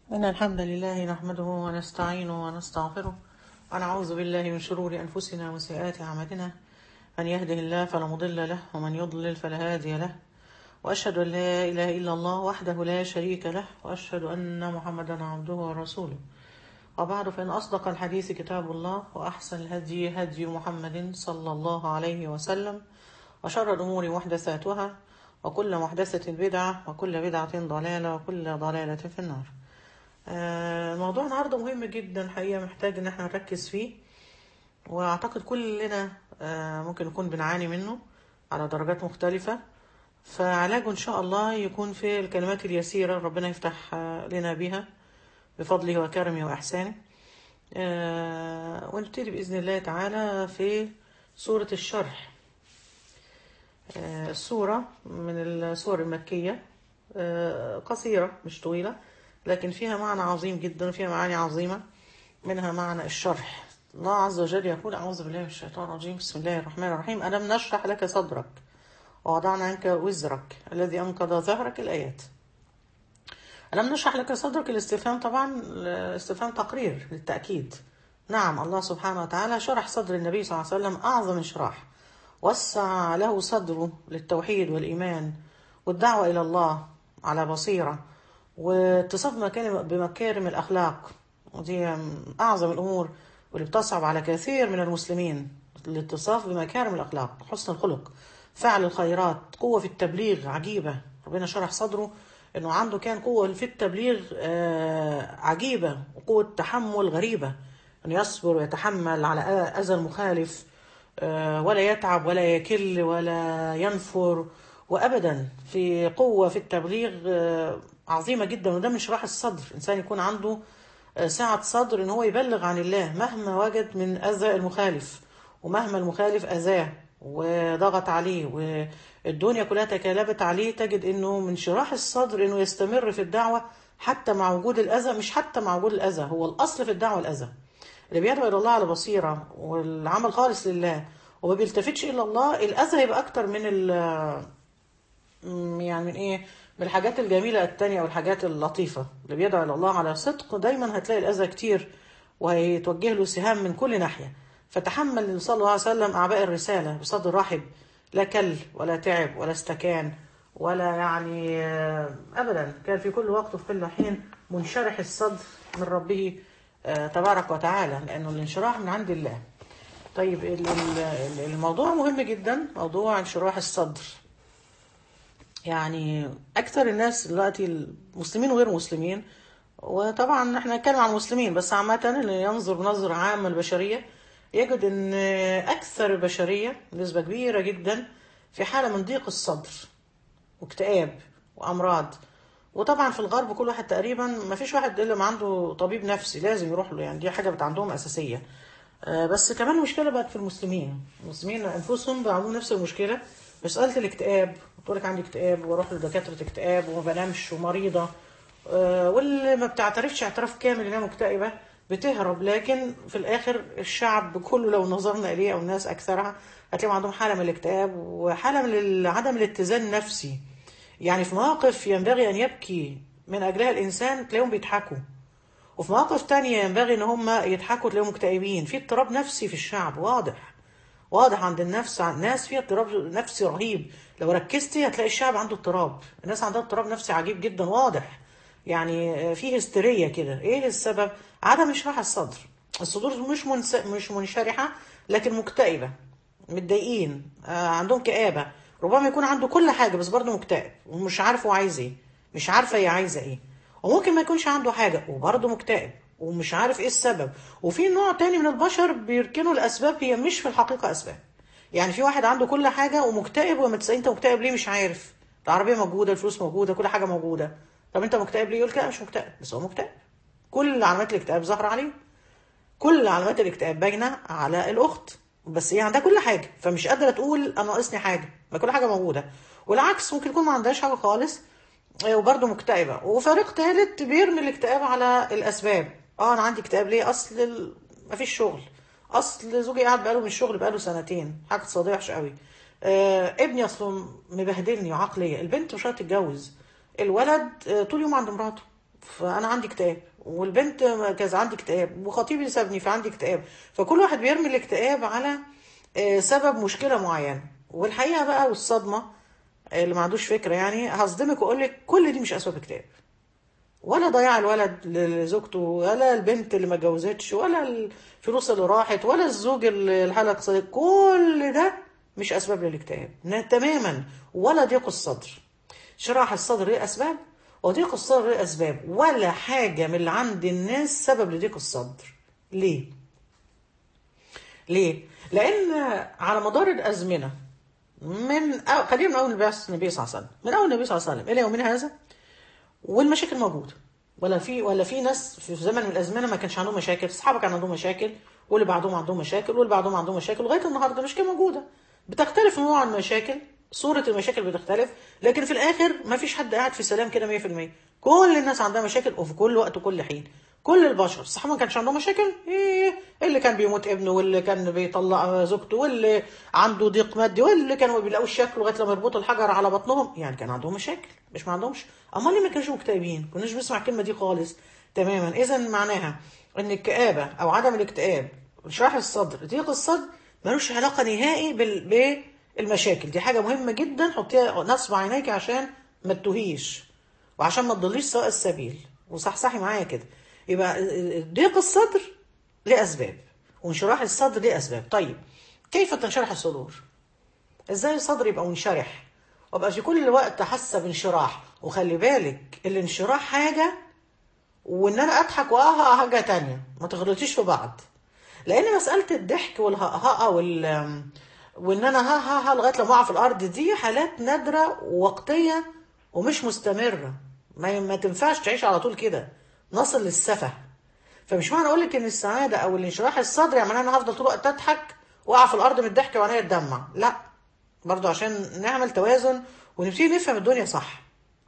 إن الحمد لله نحمده ونستعينه ونستغفره ونعوذ بالله من شرور أنفسنا وسيئات أعمالنا من يهده الله فلا مضل له ومن يضلل فلا هادي له وأشهد أن لا إله إلا الله وحده لا شريك له وأشهد أن محمدا عبده ورسوله وبعد فإن أصدق الحديث كتاب الله وأحسن الهدي هدي محمد صلى الله عليه وسلم وشر الأمور محدثاتها وكل محدثة بدعة وكل بدعة ضلالة وكل ضلالة في النار آه، الموضوع النهارده مهم جدا حقيقة محتاج ان احنا نركز فيه واعتقد كلنا آه، ممكن نكون بنعاني منه على درجات مختلفة فعلاجه ان شاء الله يكون في الكلمات اليسيرة ربنا يفتح آه، لنا بها بفضله وكرمه وإحسانه آه، ونبتدي بإذن الله تعالى في سورة الشرح آه، السورة من السور المكية آه، قصيرة مش طويلة لكن فيها معنى عظيم جدا وفيها معاني عظيمة منها معنى الشرح الله عز وجل يقول أعوذ بالله من الشيطان الرجيم بسم الله الرحمن الرحيم ألم نشرح لك صدرك ووضعنا عنك وزرك الذي أنقض ظهرك الآيات ألم نشرح لك صدرك الاستفهام طبعا استفهام تقرير للتأكيد نعم الله سبحانه وتعالى شرح صدر النبي صلى الله عليه وسلم أعظم انشراح وسع له صدره للتوحيد والإيمان والدعوة إلى الله على بصيرة واتصاف بمكارم بمكارم الأخلاق ودي أعظم الأمور واللي بتصعب على كثير من المسلمين الاتصاف بمكارم الأخلاق حسن الخلق فعل الخيرات قوة في التبليغ عجيبة ربنا شرح صدره انه عنده كان قوة في التبليغ آه، عجيبة وقوة تحمل غريبة انه يصبر ويتحمل على اذى المخالف آه، ولا يتعب ولا يكل ولا ينفر وابدا في قوة في التبليغ آه، عظيمة جدا وده من شراح الصدر انسان يكون عنده آه، سعة صدر ان هو يبلغ عن الله مهما وجد من اذى المخالف ومهما المخالف اذاه وضغط عليه والدنيا كلها تكالبت عليه تجد انه من شراح الصدر انه يستمر في الدعوة حتى مع وجود الاذى مش حتى مع وجود الاذى هو الاصل في الدعوة الاذى اللي بيدعو الى الله على بصيرة والعمل خالص لله وما بيلتفتش الى الله الاذى هيبقى اكتر من ال م- يعني من ايه من الحاجات الجميلة التانية والحاجات اللطيفة اللي بيدعو الى الله على صدق دايما هتلاقي الاذى كتير وهيتوجه له سهام من كل ناحية فتحمل صلى الله عليه وسلم أعباء الرسالة بصدر رحب لا كل ولا تعب ولا استكان ولا يعني آه، أبدا كان في كل وقت وفي كل حين منشرح الصدر من ربه آه، تبارك وتعالى لأنه الانشراح من عند الله طيب ال- ال- الموضوع مهم جدا موضوع انشراح الصدر يعني أكثر الناس دلوقتي المسلمين وغير المسلمين وطبعا احنا نتكلم عن المسلمين بس عامة اللي ينظر بنظرة عامة البشرية يجد ان أكثر البشرية نسبة كبيرة جدا في حالة من ضيق الصدر واكتئاب وأمراض وطبعا في الغرب كل واحد تقريبا ما فيش واحد إلا ما عنده طبيب نفسي لازم يروح له يعني دي حاجة بت عندهم أساسية آه، بس كمان المشكلة بقت في المسلمين المسلمين أنفسهم بقى عندهم نفس المشكلة مسألة الاكتئاب تقول لك عندي اكتئاب واروح لدكاترة اكتئاب وما بنامش ومريضة آه، واللي ما بتعترفش اعتراف كامل انها مكتئبة بتهرب لكن في الاخر الشعب كله لو نظرنا اليه او الناس اكثرها هتلاقيهم عندهم حالة من الاكتئاب وحالة من عدم الاتزان النفسي يعني في مواقف ينبغي ان يبكي من اجلها الانسان تلاقيهم بيضحكوا وفي مواقف تانية ينبغي ان هم يضحكوا تلاقيهم مكتئبين في اضطراب نفسي في الشعب واضح واضح عند النفس عند الناس في اضطراب نفسي رهيب لو ركزتي هتلاقي الشعب عنده اضطراب الناس عندها اضطراب نفسي عجيب جدا واضح يعني في هستيريا كده ايه السبب عدم انشراح الصدر الصدور مش منس... مش منشرحة لكن مكتئبة متضايقين آه عندهم كآبة ربما يكون عنده كل حاجة بس برضه مكتئب ومش عارف هو عايز ايه مش عارفة هي عايزة ايه وممكن ما يكونش عنده حاجة وبرضه مكتئب ومش عارف ايه السبب وفي نوع تاني من البشر بيركنوا الاسباب هي مش في الحقيقة اسباب يعني في واحد عنده كل حاجة ومكتئب وما تسأل انت مكتئب ليه مش عارف العربية موجودة الفلوس موجودة كل حاجة موجودة طب انت مكتئب ليه يقول كده مش مكتئب بس هو مكتئب كل علامات الاكتئاب ظاهرة عليه كل علامات الاكتئاب باينة على الأخت بس هي عندها كل حاجة فمش قادرة تقول أنا ناقصني حاجة ما كل حاجة موجودة والعكس ممكن يكون ما عندهاش حاجة خالص آه، وبرضه مكتئبة وفريق ثالث بيرمي الاكتئاب على الأسباب اه أنا عندي اكتئاب ليه أصل ال... مفيش شغل أصل زوجي قاعد بقاله من الشغل بقاله سنتين حاجة اقتصادية وحشة قوي آه ابني أصله مبهدلني عقلية البنت مش عارفة تتجوز الولد آه، طول يوم عند مراته فانا عندي اكتئاب والبنت كذا عندي اكتئاب وخطيبي سابني فعندي اكتئاب فكل واحد بيرمي الاكتئاب على آه، سبب مشكله معينه والحقيقه بقى والصدمه آه، اللي ما عندوش فكره يعني هصدمك واقول لك كل دي مش اسباب اكتئاب ولا ضياع الولد لزوجته ولا البنت اللي ما اتجوزتش ولا الفلوس اللي راحت ولا الزوج اللي الحاله الاقتصاديه كل ده مش اسباب للاكتئاب ن- تماما ولا ضيق الصدر شراح الصدر ليه اسباب وضيق الصدر ليه اسباب ولا حاجه من اللي عند الناس سبب لضيق الصدر ليه ليه لان على مدار الازمنه من أو... خلينا من اول بعثه النبي صلى الله عليه وسلم من اول النبي صلى الله عليه وسلم الى يومنا هذا والمشاكل موجوده ولا في ولا في ناس في زمن من الازمنه ما كانش عندهم مشاكل الصحابه كان عندهم مشاكل واللي بعدهم عندهم مشاكل واللي بعدهم عندهم مشاكل لغايه النهارده مشكله موجوده بتختلف نوع المشاكل صوره المشاكل بتختلف لكن في الاخر ما فيش حد قاعد في سلام كده 100% كل الناس عندها مشاكل وفي كل وقت وكل حين كل البشر الصحابه ما كانش عندهم مشاكل ايه اللي كان بيموت ابنه واللي كان بيطلق زوجته واللي عنده ضيق مادي واللي كانوا ما بيلاقوش شكل لغايه لما يربطوا الحجر على بطنهم يعني كان عندهم مشاكل مش ما عندهمش امال ليه ما كانوش مكتئبين كناش بنسمع الكلمه دي خالص تماما اذا معناها ان الكآبه او عدم الاكتئاب شرح الصدر ضيق الصدر ملوش علاقه نهائي بال بالمشاكل دي حاجه مهمه جدا حطيها نصب عينيك عشان ما تتوهيش وعشان ما تضليش سواء السبيل وصحصحي معايا كده يبقى ضيق الصدر ليه اسباب وانشراح الصدر ليه اسباب طيب كيف تنشرح الصدور ازاي الصدر يبقى منشرح وابقى في كل وقت حاسه بانشراح وخلي بالك الانشراح حاجه وان انا اضحك واها حاجه تانية ما تغلطيش في بعض لان مساله الضحك والهقهقه وال وان انا ها ها ها لغايه لما اقع في الارض دي حالات نادره ووقتيه ومش مستمره ما, ما تنفعش تعيش على طول كده نصل للسفه فمش معنى اقول لك ان السعاده او الانشراح الصدري يعني معناها انا هفضل طول الوقت اضحك واقع في الارض من الضحك وعينيا تدمع لا برضو عشان نعمل توازن ونبتدي نفهم الدنيا صح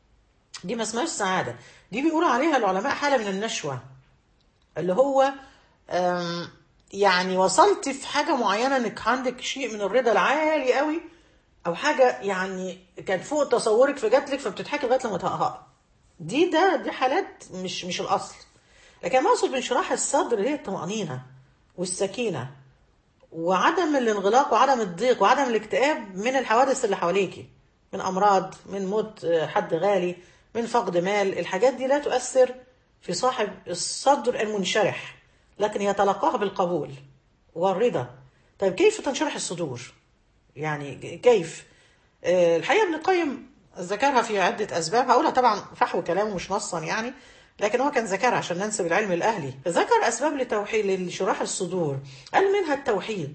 دي ما اسمهاش سعاده دي بيقولوا عليها العلماء حاله من النشوه اللي هو أم، يعني وصلت في حاجه معينه انك عندك شيء من الرضا العالي قوي او حاجه يعني كان فوق تصورك فجات لك فبتضحكي لغايه لما تهقهق دي ده دي حالات مش مش الاصل لكن ما اقصد بانشراح الصدر هي الطمانينه والسكينه وعدم الانغلاق وعدم الضيق وعدم الاكتئاب من الحوادث اللي حواليكي من امراض من موت آه، حد غالي من فقد مال الحاجات دي لا تؤثر في صاحب الصدر المنشرح لكن يتلقاها بالقبول والرضا طيب كيف تنشرح الصدور يعني كيف آه، الحقيقه ابن القيم ذكرها في عده اسباب هقولها طبعا فحوى كلامه مش نصا يعني لكن هو كان ذكرها عشان ننسب العلم الاهلي ذكر اسباب لتوحيد لشراح الصدور قال منها التوحيد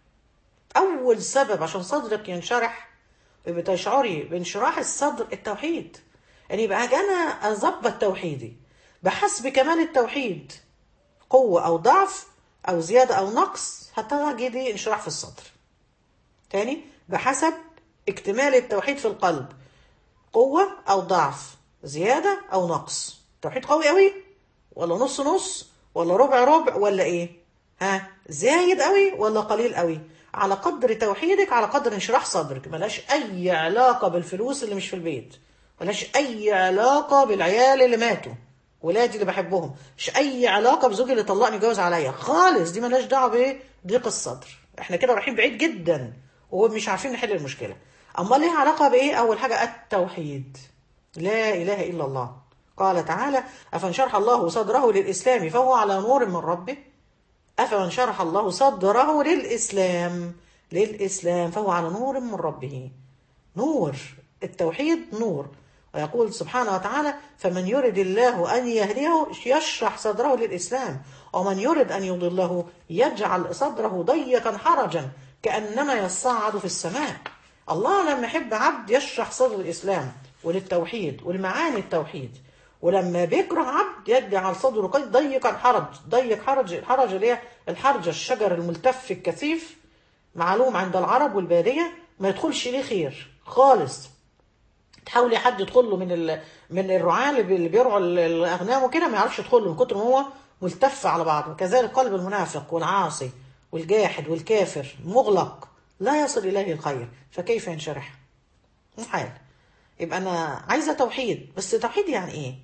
اول سبب عشان صدرك ينشرح يبقى تشعري بانشراح الصدر التوحيد يعني يبقى انا اظبط توحيدي بحسب كمال التوحيد قوه او ضعف او زياده او نقص هتجدي انشراح في الصدر تاني بحسب اكتمال التوحيد في القلب قوة أو ضعف زيادة أو نقص توحيد قوي قوي ولا نص نص ولا ربع ربع ولا إيه ها زايد قوي ولا قليل قوي على قدر توحيدك على قدر انشراح صدرك ملاش أي علاقة بالفلوس اللي مش في البيت ملاش أي علاقة بالعيال اللي ماتوا ولادي اللي بحبهم مش أي علاقة بزوجي اللي طلقني جوز عليا خالص دي ملاش دعوة بضيق الصدر احنا كده رايحين بعيد جدا ومش عارفين نحل المشكلة أما ليها علاقة بإيه أول حاجة التوحيد لا إله إلا الله قال تعالى أفمن شرح الله صدره للإسلام فهو على نور من ربه أفمن شرح الله صدره للإسلام للإسلام فهو على نور من ربه نور التوحيد نور ويقول سبحانه وتعالى فمن يرد الله أن يهديه يشرح صدره للإسلام ومن يرد أن يضله يجعل صدره ضيقا حرجا كأنما يصعد في السماء الله لما يحب عبد يشرح صدر الإسلام وللتوحيد والمعاني التوحيد ولما بيكره عبد يجعل صدره قد ضيقا حرج ضيق حرج الحرج اللي هي الحرج الشجر الملتف الكثيف معلوم عند العرب والبادية ما يدخلش ليه خير خالص تحاولي حد يدخل له من ال... من الرعاة اللي بيرعوا الاغنام وكده ما يعرفش يدخل له من كتر ما هو ملتف على بعضه كذلك قلب المنافق والعاصي والجاحد والكافر مغلق لا يصل اليه الخير فكيف ينشرح محال يبقى انا عايزه توحيد بس توحيد يعني ايه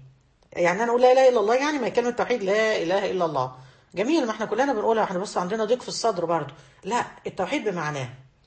يعني انا اقول لا اله الا الله يعني ما هي كلمه التوحيد لا اله الا الله جميل ما احنا كلنا بنقولها احنا بس عندنا ضيق في الصدر برضه لا التوحيد بمعناه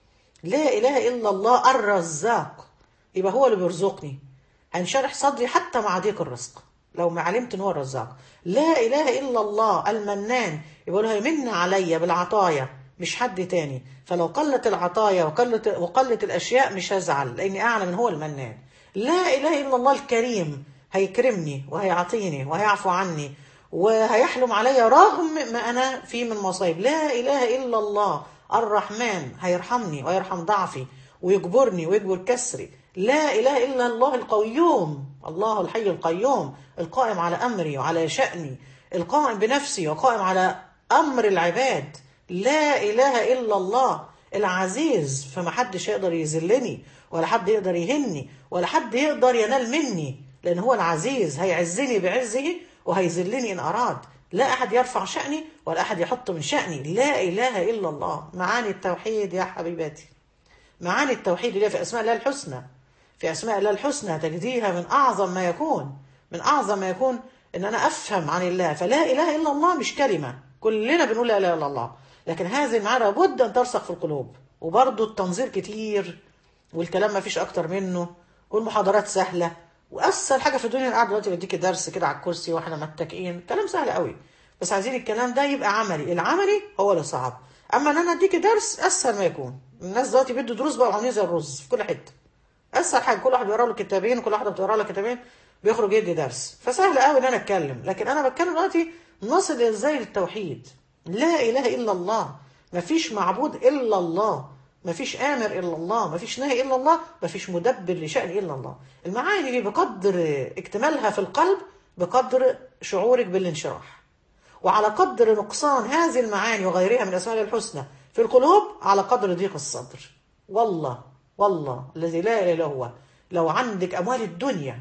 لا اله الا الله الرزاق يبقى هو اللي بيرزقني هنشرح صدري حتى مع ضيق الرزق لو ما علمت ان هو الرزاق لا اله الا الله المنان يبقى له يمن عليا بالعطايا مش حد تاني فلو قلت العطايا وقلت وقلت الاشياء مش هزعل لاني اعلم ان هو المنان لا اله الا الله الكريم هيكرمني وهيعطيني وهيعفو عني وهيحلم عليا رغم ما انا فيه من مصايب لا اله الا الله الرحمن هيرحمني ويرحم ضعفي ويجبرني ويجبر كسري لا اله الا الله القيوم الله الحي القيوم القائم على امري وعلى شاني القائم بنفسي وقائم على امر العباد لا اله الا الله العزيز فما حدش يقدر يذلني ولا حد يقدر يهني ولا حد يقدر ينال مني لان هو العزيز هيعزني بعزه وهيذلني ان اراد لا احد يرفع شاني ولا احد يحط من شاني لا اله الا الله معاني التوحيد يا حبيباتي معاني التوحيد اللي هي في اسماء الله الحسنى في اسماء الله الحسنى تجديها من اعظم ما يكون من اعظم ما يكون ان انا افهم عن الله فلا اله الا الله مش كلمه كلنا بنقول لا اله الا الله لكن هذه المعاني لابد ان ترسخ في القلوب وبرضه التنظير كتير والكلام ما فيش اكتر منه والمحاضرات سهله واسهل حاجه في الدنيا قاعد دلوقتي بديكي درس كده على الكرسي واحنا متكئين كلام سهل قوي بس عايزين الكلام ده يبقى عملي العملي هو اللي صعب اما ان انا اديكي درس اسهل ما يكون الناس دلوقتي بيدوا دروس بقى عاملين زي الرز في كل حته اسهل حاجه كل واحد بيقرا له كتابين وكل واحده بتقرا له كتابين بيخرج يدي درس فسهل قوي ان انا اتكلم لكن انا بتكلم دلوقتي نصل ازاي للتوحيد لا اله الا الله مفيش معبود الا الله مفيش امر الا الله مفيش نهي الا الله مفيش مدبر لشان الا الله المعاني دي بقدر اكتمالها في القلب بقدر شعورك بالانشراح وعلى قدر نقصان هذه المعاني وغيرها من اسماء الحسنى في القلوب على قدر ضيق الصدر والله والله الذي لا اله الا هو لو عندك اموال الدنيا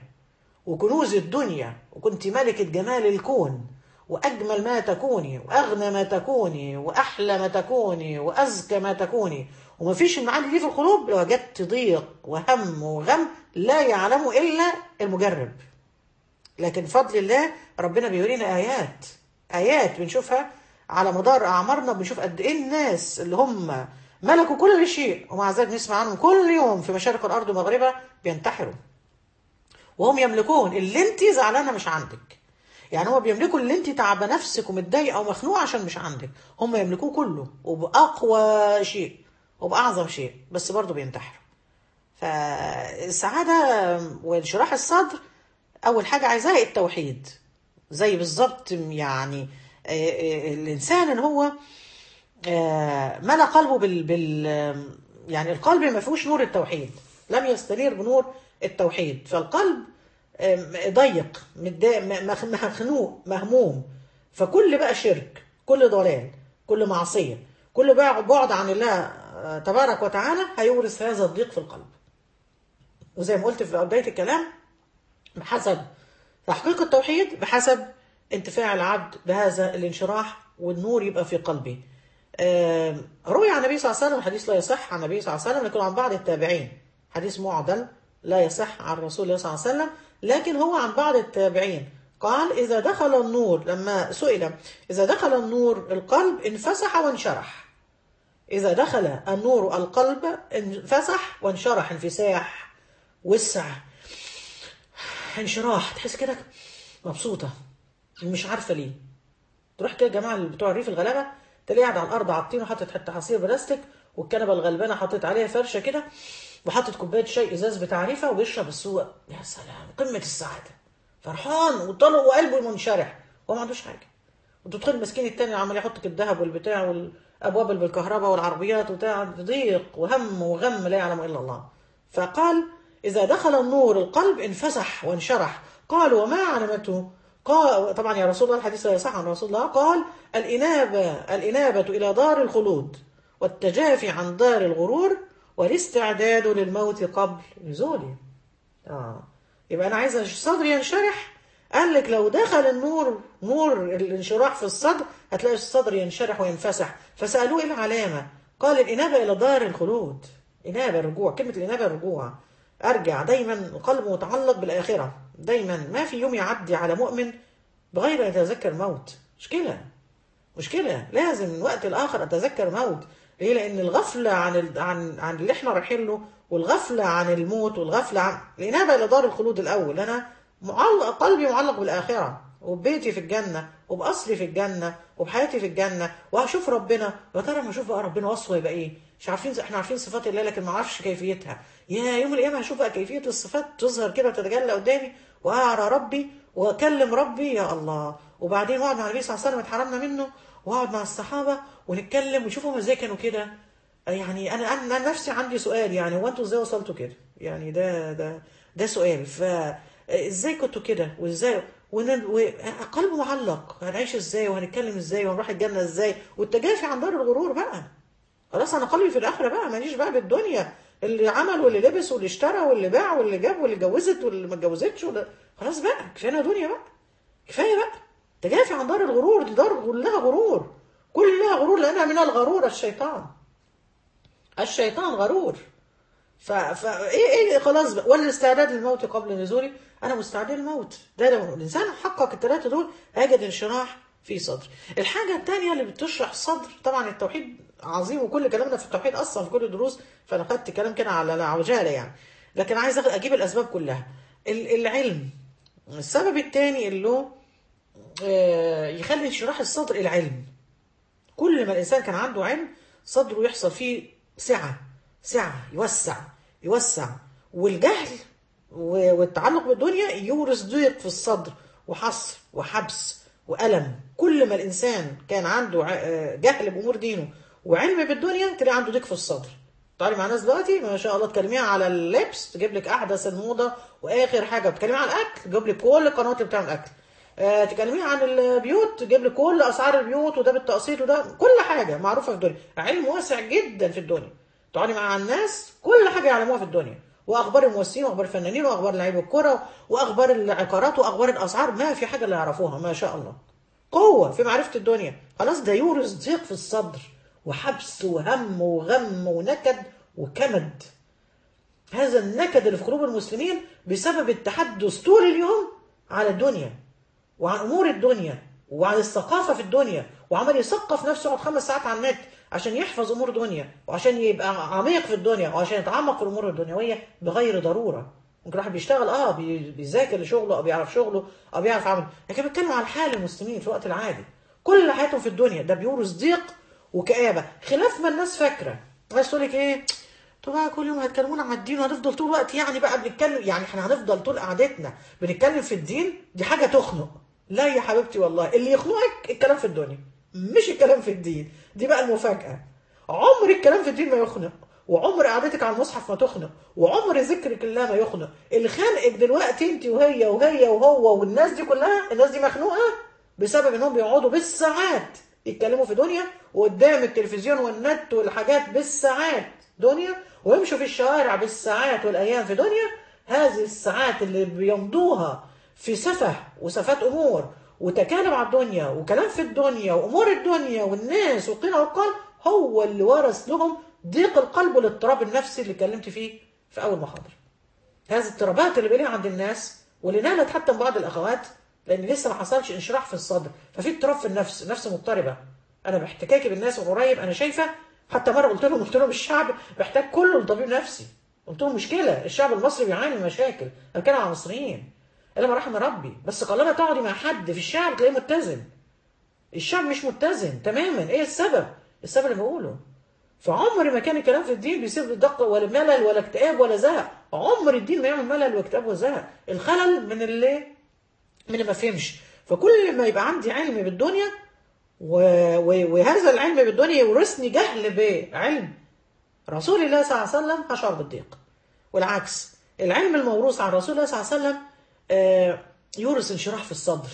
وكنوز الدنيا وكنت ملكة جمال الكون وأجمل ما تكوني وأغنى ما تكوني وأحلى ما تكوني وأزكى ما تكوني ومفيش المعاني دي في القلوب لوجدت ضيق وهم وغم لا يعلمه إلا المجرب لكن بفضل الله ربنا بيورينا آيات آيات بنشوفها على مدار أعمارنا بنشوف قد إيه الناس اللي هم ملكوا كل شيء ومع ذلك نسمع عنهم كل يوم في مشارق الأرض ومغربها بينتحروا وهم يملكون اللي انت زعلانه مش عندك يعني هم بيملكوا اللي انت تعبه نفسك ومتضايقه ومخنوقه عشان مش عندك هم يملكوه كله وباقوى شيء وباعظم شيء بس برضه بينتحروا فالسعاده وانشراح الصدر اول حاجه عايزاها التوحيد زي بالظبط يعني الانسان ان هو ملا قلبه بال, بال يعني القلب ما فيهوش نور التوحيد لم يستنير بنور التوحيد فالقلب ضيق مخنوق مهموم فكل بقى شرك كل ضلال كل معصية كل بقى بعد عن الله تبارك وتعالى هيورث هذا الضيق في القلب وزي ما قلت في بداية الكلام بحسب تحقيق التوحيد بحسب انتفاع العبد بهذا الانشراح والنور يبقى في قلبه روي عن النبي صلى الله عليه وسلم حديث لا يصح عن النبي صلى الله عليه وسلم لكن عن بعض التابعين حديث معضل لا يصح عن رسول الله صلى الله عليه وسلم لكن هو عن بعض التابعين قال إذا دخل النور لما سئل إذا دخل النور القلب انفسح وانشرح إذا دخل النور القلب انفسح وانشرح انفساح وسع انشراح تحس كده مبسوطة مش عارفة ليه تروح كده الجماعة اللي بتوع الريف الغلابة تلاقيه قاعد على الأرض عطين وحاطط حتة حصير بلاستيك والكنبة الغلبانة حاطط عليها فرشة كده وحاطط كوبايه شاي ازاز بتعريفه وبيشرب السوق يا سلام قمه السعاده فرحان وطلع وقلبه منشرح هو ما عندوش حاجه وتدخل مسكين التاني عمال يحط الذهب والبتاع والابواب اللي بالكهرباء والعربيات وبتاع ضيق وهم وغم لا يعلم الا الله فقال اذا دخل النور القلب انفسح وانشرح قال وما علامته قال طبعا يا رسول الله الحديث لا يصح عن رسول الله قال الانابه الانابه الى دار الخلود والتجافي عن دار الغرور والاستعداد للموت قبل نزوله اه يبقى انا عايزه صدري ينشرح قال لك لو دخل النور نور الانشراح في الصدر هتلاقي الصدر ينشرح وينفسح فسالوه ايه العلامه قال الانابه الى دار الخلود انابه الرجوع كلمه الانابه الرجوع ارجع دايما القلب متعلق بالاخره دايما ما في يوم يعدي على مؤمن بغير أن يتذكر الموت مشكلة مشكلة لازم من وقت لآخر أتذكر موت ليه؟ لأن الغفلة عن ال... عن عن اللي احنا رايحين له والغفلة عن الموت والغفلة عن الإنابة إلى دار الخلود الأول أنا معلق قلبي معلق بالآخرة وببيتي في الجنة وبأصلي في الجنة وبحياتي في الجنة وهشوف ربنا يا ترى لما أشوف بقى ربنا وصفه يبقى إيه؟ مش عارفين احنا عارفين صفات الله لكن ما اعرفش كيفيتها يا يوم القيامة هشوف بقى كيفية الصفات تظهر كده وتتجلى قدامي وأرى ربي وأكلم ربي يا الله وبعدين واقعد مع النبي صلى الله عليه وسلم اتحرمنا منه واقعد مع الصحابة ونتكلم ونشوفهم ازاي كانوا كده يعني انا انا نفسي عندي سؤال يعني هو انتوا ازاي وصلتوا كده يعني ده ده ده سؤال فازاي كنتوا كده وازاي قلبه معلق هنعيش ازاي وهنتكلم ازاي وهنروح الجنه ازاي والتجافي عن دار الغرور بقى خلاص انا قلبي في الاخره بقى ماليش بقى بالدنيا اللي عمل واللي لبس واللي اشترى واللي باع واللي جاب واللي اتجوزت واللي ما اتجوزتش خلاص بقى كفايه دنيا بقى كفايه بقى تجافي عن دار الغرور دي دار كلها غرور كلها غرور لانها من الغرور الشيطان الشيطان غرور ف... ف... ايه ايه خلاص بقى والاستعداد للموت قبل نزوله انا مستعد للموت ده لو الانسان حقق الثلاثه دول هيجد انشراح في صدر الحاجه الثانيه اللي بتشرح الصدر طبعا التوحيد عظيم وكل كلامنا في التوحيد اصلا في كل الدروس فانا خدت كلام كده على عجاله يعني لكن عايز اجيب الاسباب كلها العلم السبب الثاني اللي هو يخلي انشراح الصدر العلم كل ما الانسان كان عنده علم صدره يحصل فيه سعه سعه يوسع يوسع والجهل والتعلق بالدنيا يورث ضيق في الصدر وحصر وحبس والم كل ما الانسان كان عنده جهل بامور دينه وعلم بالدنيا تلاقي عنده ضيق في الصدر تعالي مع ناس دلوقتي ما شاء الله تكلميها على اللبس تجيب لك احدث الموضه واخر حاجه بتكلمي على الاكل تجيب لك كل القنوات اللي بتعمل اكل أه تكلميها عن البيوت تجيب لك كل اسعار البيوت وده بالتقسيط وده كل حاجه معروفه في الدنيا علم واسع جدا في الدنيا تقعدي مع الناس كل حاجه يعلموها في الدنيا واخبار الممثلين واخبار الفنانين واخبار لعيب الكره واخبار العقارات واخبار الاسعار ما في حاجه اللي يعرفوها ما شاء الله قوه في معرفه الدنيا خلاص ده يورث ضيق في الصدر وحبس وهم وغم ونكد وكمد هذا النكد اللي في قلوب المسلمين بسبب التحدث طول اليوم على الدنيا وعن امور الدنيا وعن الثقافه في الدنيا وعمال يثقف نفسه يقعد خمس ساعات على النت عشان يحفظ امور دنيا وعشان يبقى عميق في الدنيا وعشان يتعمق في الامور الدنيويه بغير ضروره ممكن واحد بيشتغل اه بيذاكر لشغله او بيعرف شغله او بيعرف عمل لكن بتكلم على حال المسلمين في الوقت العادي كل حياتهم في الدنيا ده بيورث ضيق وكآبة خلاف ما الناس فاكرة الناس تقول لك ايه انتوا بقى كل يوم هتكلمونا عن الدين وهنفضل طول الوقت يعني بقى بنتكلم يعني احنا هنفضل طول قعدتنا بنتكلم في الدين دي حاجة تخنق لا يا حبيبتي والله اللي يخنقك الكلام في الدنيا مش الكلام في الدين دي بقى المفاجأة عمر الكلام في الدين ما يخنق وعمر قعدتك على المصحف ما تخنق وعمر ذكرك الله ما يخنق اللي خانقك دلوقتي انت وهي وهي وهو والناس دي كلها الناس دي مخنوقه بسبب انهم بيقعدوا بالساعات يتكلموا في دنيا وقدام التلفزيون والنت والحاجات بالساعات دنيا ويمشوا في الشوارع بالساعات والايام في دنيا هذه الساعات اللي بيمضوها في سفه وسفات امور وتكالب على الدنيا وكلام في الدنيا وامور الدنيا والناس والقيل والقال هو اللي ورث لهم ضيق القلب والاضطراب النفسي اللي اتكلمت فيه في اول محاضره. هذه الاضطرابات اللي بيلاقيها عند الناس واللي نالت حتى من بعض الاخوات لان لسه ما حصلش انشراح في الصدر ففي اضطراب في النفس نفس مضطربه انا باحتكاكي بالناس من قريب انا شايفه حتى مره قلت لهم قلت لهم الشعب محتاج كله لطبيب نفسي قلت لهم مشكله الشعب المصري بيعاني من مشاكل انا بتكلم على المصريين الا ما رحم ربي بس قلما تقعدي مع حد في الشعب تلاقيه متزن الشعب مش متزن تماما ايه السبب السبب اللي بقوله فعمر ما كان الكلام في الدين بيسيب دق ولا ملل ولا اكتئاب ولا زهق عمر الدين ما يعمل ملل واكتئاب وزهق الخلل من اللي من اللي ما فهمش فكل ما يبقى عندي علم بالدنيا و... و... وهذا العلم بالدنيا يورثني جهل بعلم رسول الله صلى الله عليه وسلم هشعر بالضيق والعكس العلم الموروث عن رسول الله صلى الله عليه وسلم آه يورث انشراح في الصدر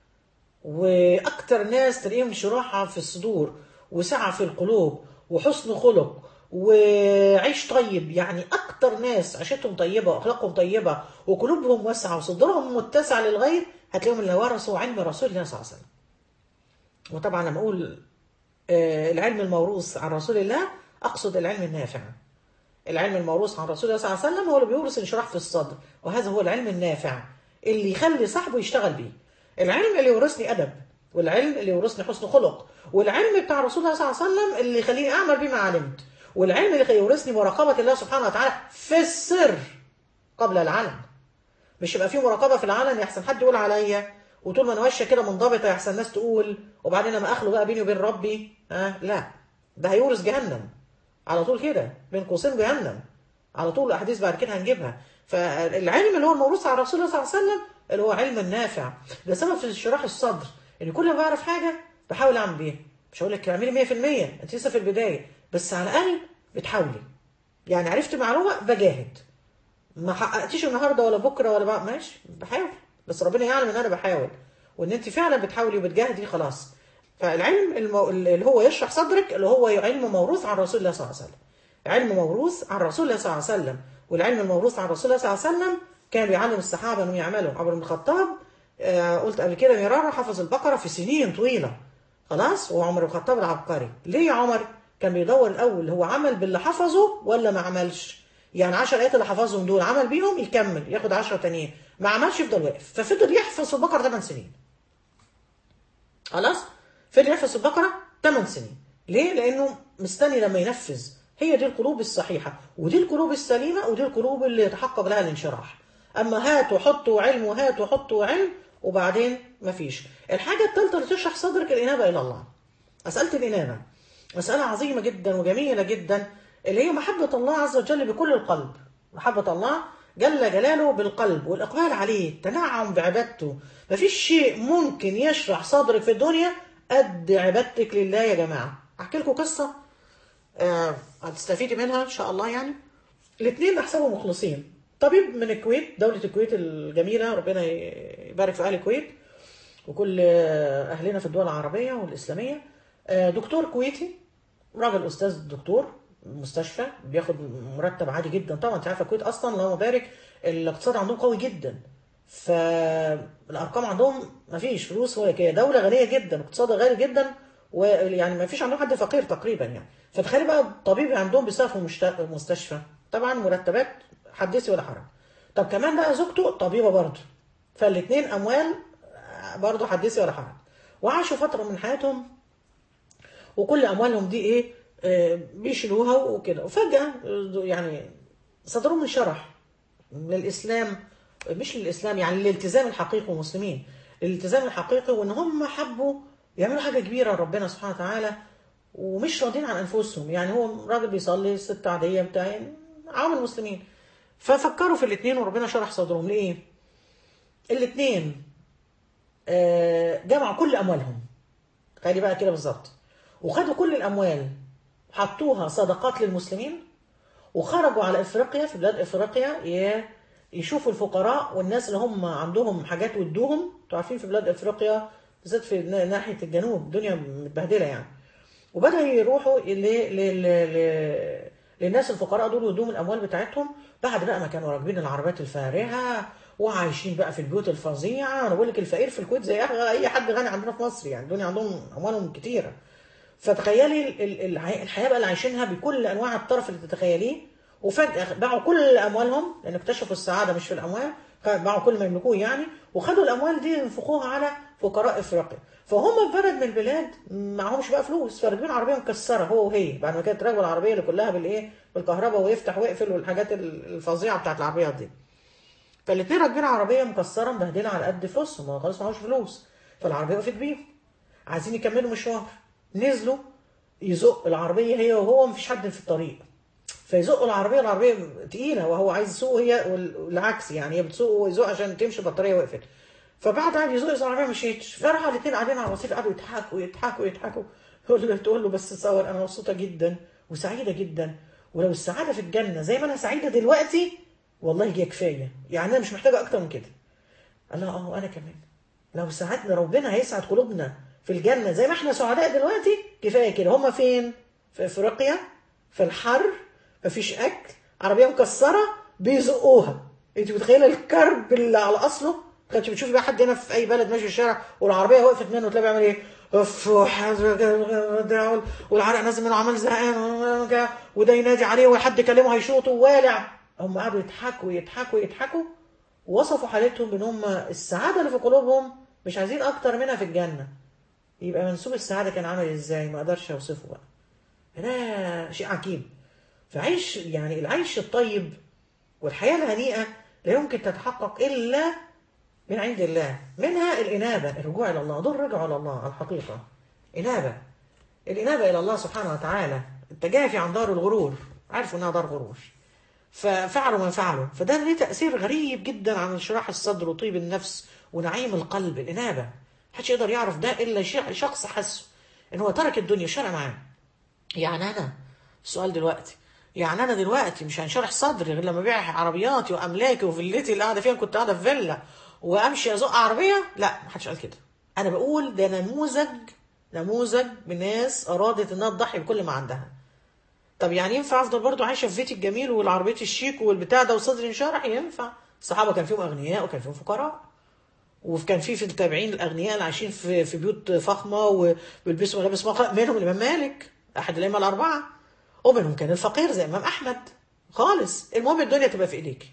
واكتر ناس تلاقيهم انشراحها في الصدور وسعه في القلوب وحسن خلق وعيش طيب يعني اكتر ناس عيشتهم طيبه واخلاقهم طيبه وقلوبهم واسعه وصدرهم متسع للغير هتلاقيهم اللي ورثوا علم رسول الله صلى الله عليه وسلم. وطبعا لما اقول العلم الموروث عن رسول الله اقصد العلم النافع. العلم الموروث عن رسول الله صلى الله عليه وسلم هو اللي بيورث انشراح في الصدر وهذا هو العلم النافع اللي يخلي صاحبه يشتغل بيه العلم اللي يورثني ادب والعلم اللي يورثني حسن خلق والعلم بتاع رسول الله صلى الله عليه وسلم اللي يخليني اعمل بما علمت والعلم اللي يورثني مراقبه الله سبحانه وتعالى في السر قبل العلن مش يبقى في مراقبه في العلن يحسن حد يقول عليا وطول ما انا ماشيه كده منضبطه يحسن الناس تقول وبعدين لما اخلو بقى بيني وبين ربي ها لا ده هيورث جهنم على طول كده بين قوسين جهنم على طول الاحاديث بعد كده هنجيبها فالعلم اللي هو الموروث على رسول الله صلى الله عليه وسلم اللي هو علم النافع ده سبب في انشراح الصدر ان كل ما بعرف حاجه بحاول اعمل بيها مش هقول لك اعملي 100% انت لسه في البدايه بس على الاقل بتحاولي يعني عرفت معلومه بجاهد ما حققتيش النهارده ولا بكره ولا بقى ماشي بحاول بس ربنا يعلم ان انا بحاول وان انت فعلا بتحاولي وبتجاهدي خلاص فالعلم المو... اللي هو يشرح صدرك اللي هو علم موروث عن رسول الله صلى الله عليه وسلم علم موروث عن رسول الله صلى الله عليه وسلم والعلم الموروث عن رسول الله صلى الله عليه وسلم كان بيعلم الصحابه انهم يعملوا عمر بن الخطاب آه قلت قبل كده مرارا حفظ البقره في سنين طويله خلاص وعمر بن الخطاب العبقري ليه يا عمر كان بيدور الاول هو عمل باللي حفظه ولا ما عملش يعني 10 ايات اللي حفظهم دول عمل بيهم يكمل ياخد 10 تانيين ما عملش يفضل واقف ففضل يحفظ البقره 8 سنين خلاص فضل يحفظ البقره 8 سنين ليه لانه مستني لما ينفذ هي دي القلوب الصحيحه ودي القلوب السليمه ودي القلوب اللي يتحقق لها الانشراح اما هات وحطوا علم وهات وحطوا علم وبعدين مفيش الحاجه الثالثه اللي تشرح صدرك الانابه الى الله مساله الانابه مساله عظيمه جدا وجميله جدا اللي هي محبة الله عز وجل بكل القلب محبة الله جل جلاله بالقلب والإقبال عليه التنعم بعبادته مفيش شيء ممكن يشرح صدرك في الدنيا قد عبادتك لله يا جماعة أحكي لكم قصة آه هتستفيدي منها إن شاء الله يعني الاثنين أحسبهم مخلصين طبيب من الكويت دولة الكويت الجميلة ربنا يبارك في أهل الكويت وكل أهلنا في الدول العربية والإسلامية آه دكتور كويتي راجل أستاذ دكتور مستشفى بياخد مرتب عادي جدا طبعا انت عارفه الكويت اصلا اللهم بارك الاقتصاد عندهم قوي جدا فالارقام عندهم ما فيش فلوس ولا كده دوله غنيه جدا اقتصادها غالي جدا ويعني ما فيش عندهم حد فقير تقريبا يعني فتخيل بقى الطبيب عندهم بيصرف في مستشفى طبعا مرتبات حدثي ولا حرج طب كمان بقى زوجته طبيبه برضه فالاثنين اموال برضه حدثي ولا حرج وعاشوا فتره من حياتهم وكل اموالهم دي ايه بيشيلوها وكده وفجأة يعني صدرهم انشرح للإسلام مش للإسلام يعني للالتزام الحقيقي والمسلمين الالتزام الحقيقي وإن هم حبوا يعملوا حاجة كبيرة لربنا سبحانه وتعالى ومش راضيين عن أنفسهم يعني هو راجل بيصلي ست عادية بتاع عوام المسلمين ففكروا في الاثنين وربنا شرح صدرهم لإيه؟ الاثنين جمعوا كل أموالهم خلي بقى كده بالظبط وخدوا كل الأموال حطوها صدقات للمسلمين وخرجوا على افريقيا في بلاد افريقيا يشوفوا الفقراء والناس اللي هم عندهم حاجات ودوهم انتوا عارفين في بلاد افريقيا بالذات في ناحيه الجنوب الدنيا متبهدله يعني وبدا يروحوا ل... ل... ل... للناس الفقراء دول ويدوهم الاموال بتاعتهم بعد بقى ما كانوا راكبين العربيات الفارهه وعايشين بقى في البيوت الفظيعه انا بقول لك الفقير في الكويت زي اي حد غني عندنا في مصر يعني الدنيا عندهم اموالهم كتيره فتخيلي الحياه بقى اللي عايشينها بكل انواع الطرف اللي تتخيليه وفجاه باعوا كل اموالهم لان اكتشفوا السعاده مش في الاموال باعوا كل ما يملكوه يعني وخدوا الاموال دي ينفقوها على فقراء افريقيا فهم في بلد من البلاد معهمش بقى فلوس فراكبين عربيه مكسره هو وهي بعد ما كانت راكبه العربيه اللي كلها بالايه بالكهرباء ويفتح ويقفل والحاجات الفظيعه بتاعت العربيات دي فالاثنين راكبين عربيه مكسره مبهدله على قد فلوسهم خلاص معهوش فلوس فالعربيه وقفت بيهم عايزين يكملوا مشوار نزلوا يزق العربية هي وهو مفيش حد في الطريق فيزقوا العربية العربية تقيلة وهو عايز يسوق هي والعكس يعني هي بتسوق وهو يزق عشان تمشي البطارية وقفت فبعد قعد يزق العربية مشيتش فراحوا الاثنين قاعدين على الرصيف قعدوا يضحكوا يضحكوا يضحكوا تقول له تقول له بس تصور انا مبسوطة جدا وسعيدة جدا ولو السعادة في الجنة زي ما انا سعيدة دلوقتي والله هي كفاية يعني انا مش محتاجة اكتر من كده قال لها اه وانا كمان لو سعدنا ربنا هيسعد قلوبنا في الجنة زي ما احنا سعداء دلوقتي كفاية كده هما فين في افريقيا في الحر مفيش اكل عربية مكسرة بيزقوها انت متخيلة الكرب اللي على اصله كانت بتشوفي بقى حد هنا في اي بلد ماشي في الشارع والعربية وقفت منه وتلاقي بيعمل ايه اف والعرق نازل منه عمال زهقان وده ينادي عليه وحد يكلمه هيشوطه والع هم قعدوا يضحكوا يضحكوا يضحكوا ووصفوا حالتهم بان هم السعاده اللي في قلوبهم مش عايزين اكتر منها في الجنه يبقى منسوب السعاده كان عامل ازاي ما اقدرش اوصفه بقى ده شيء عجيب فعيش يعني العيش الطيب والحياه الهنيئه لا يمكن تتحقق الا من عند الله منها الانابه الرجوع الى الله دول رجعوا الى الله على الحقيقه انابه الانابه الى الله سبحانه وتعالى التجافي عن دار الغرور عارفوا انها دار غرور ففعلوا ما فعلوا فده ليه تأثير غريب جدا عن انشراح الصدر وطيب النفس ونعيم القلب الإنابة محدش يقدر يعرف ده إلا شيء- شخص حسه إن هو ترك الدنيا شرع معاه يعني أنا السؤال دلوقتي يعني أنا دلوقتي مش هنشرح صدري غير لما أبيع عربياتي وأملاكي وفيلتي اللي قاعدة فيها كنت قاعدة في فيلا وأمشي أزق عربية لا محدش قال كده أنا بقول ده نموذج نموذج بناس أرادت إنها تضحي بكل ما عندها طب يعني ينفع افضل برضو عايشه في بيتي الجميل والعربيه الشيك والبتاع ده وصدري انشرح ينفع الصحابه كان فيهم اغنياء وكان فيهم فقراء وكان في في التابعين الاغنياء اللي عايشين في في بيوت فخمه وبيلبسوا ملابس فخمه منهم الامام مالك احد الائمه الاربعه ومنهم كان الفقير زي الامام احمد خالص المهم الدنيا تبقى في ايديك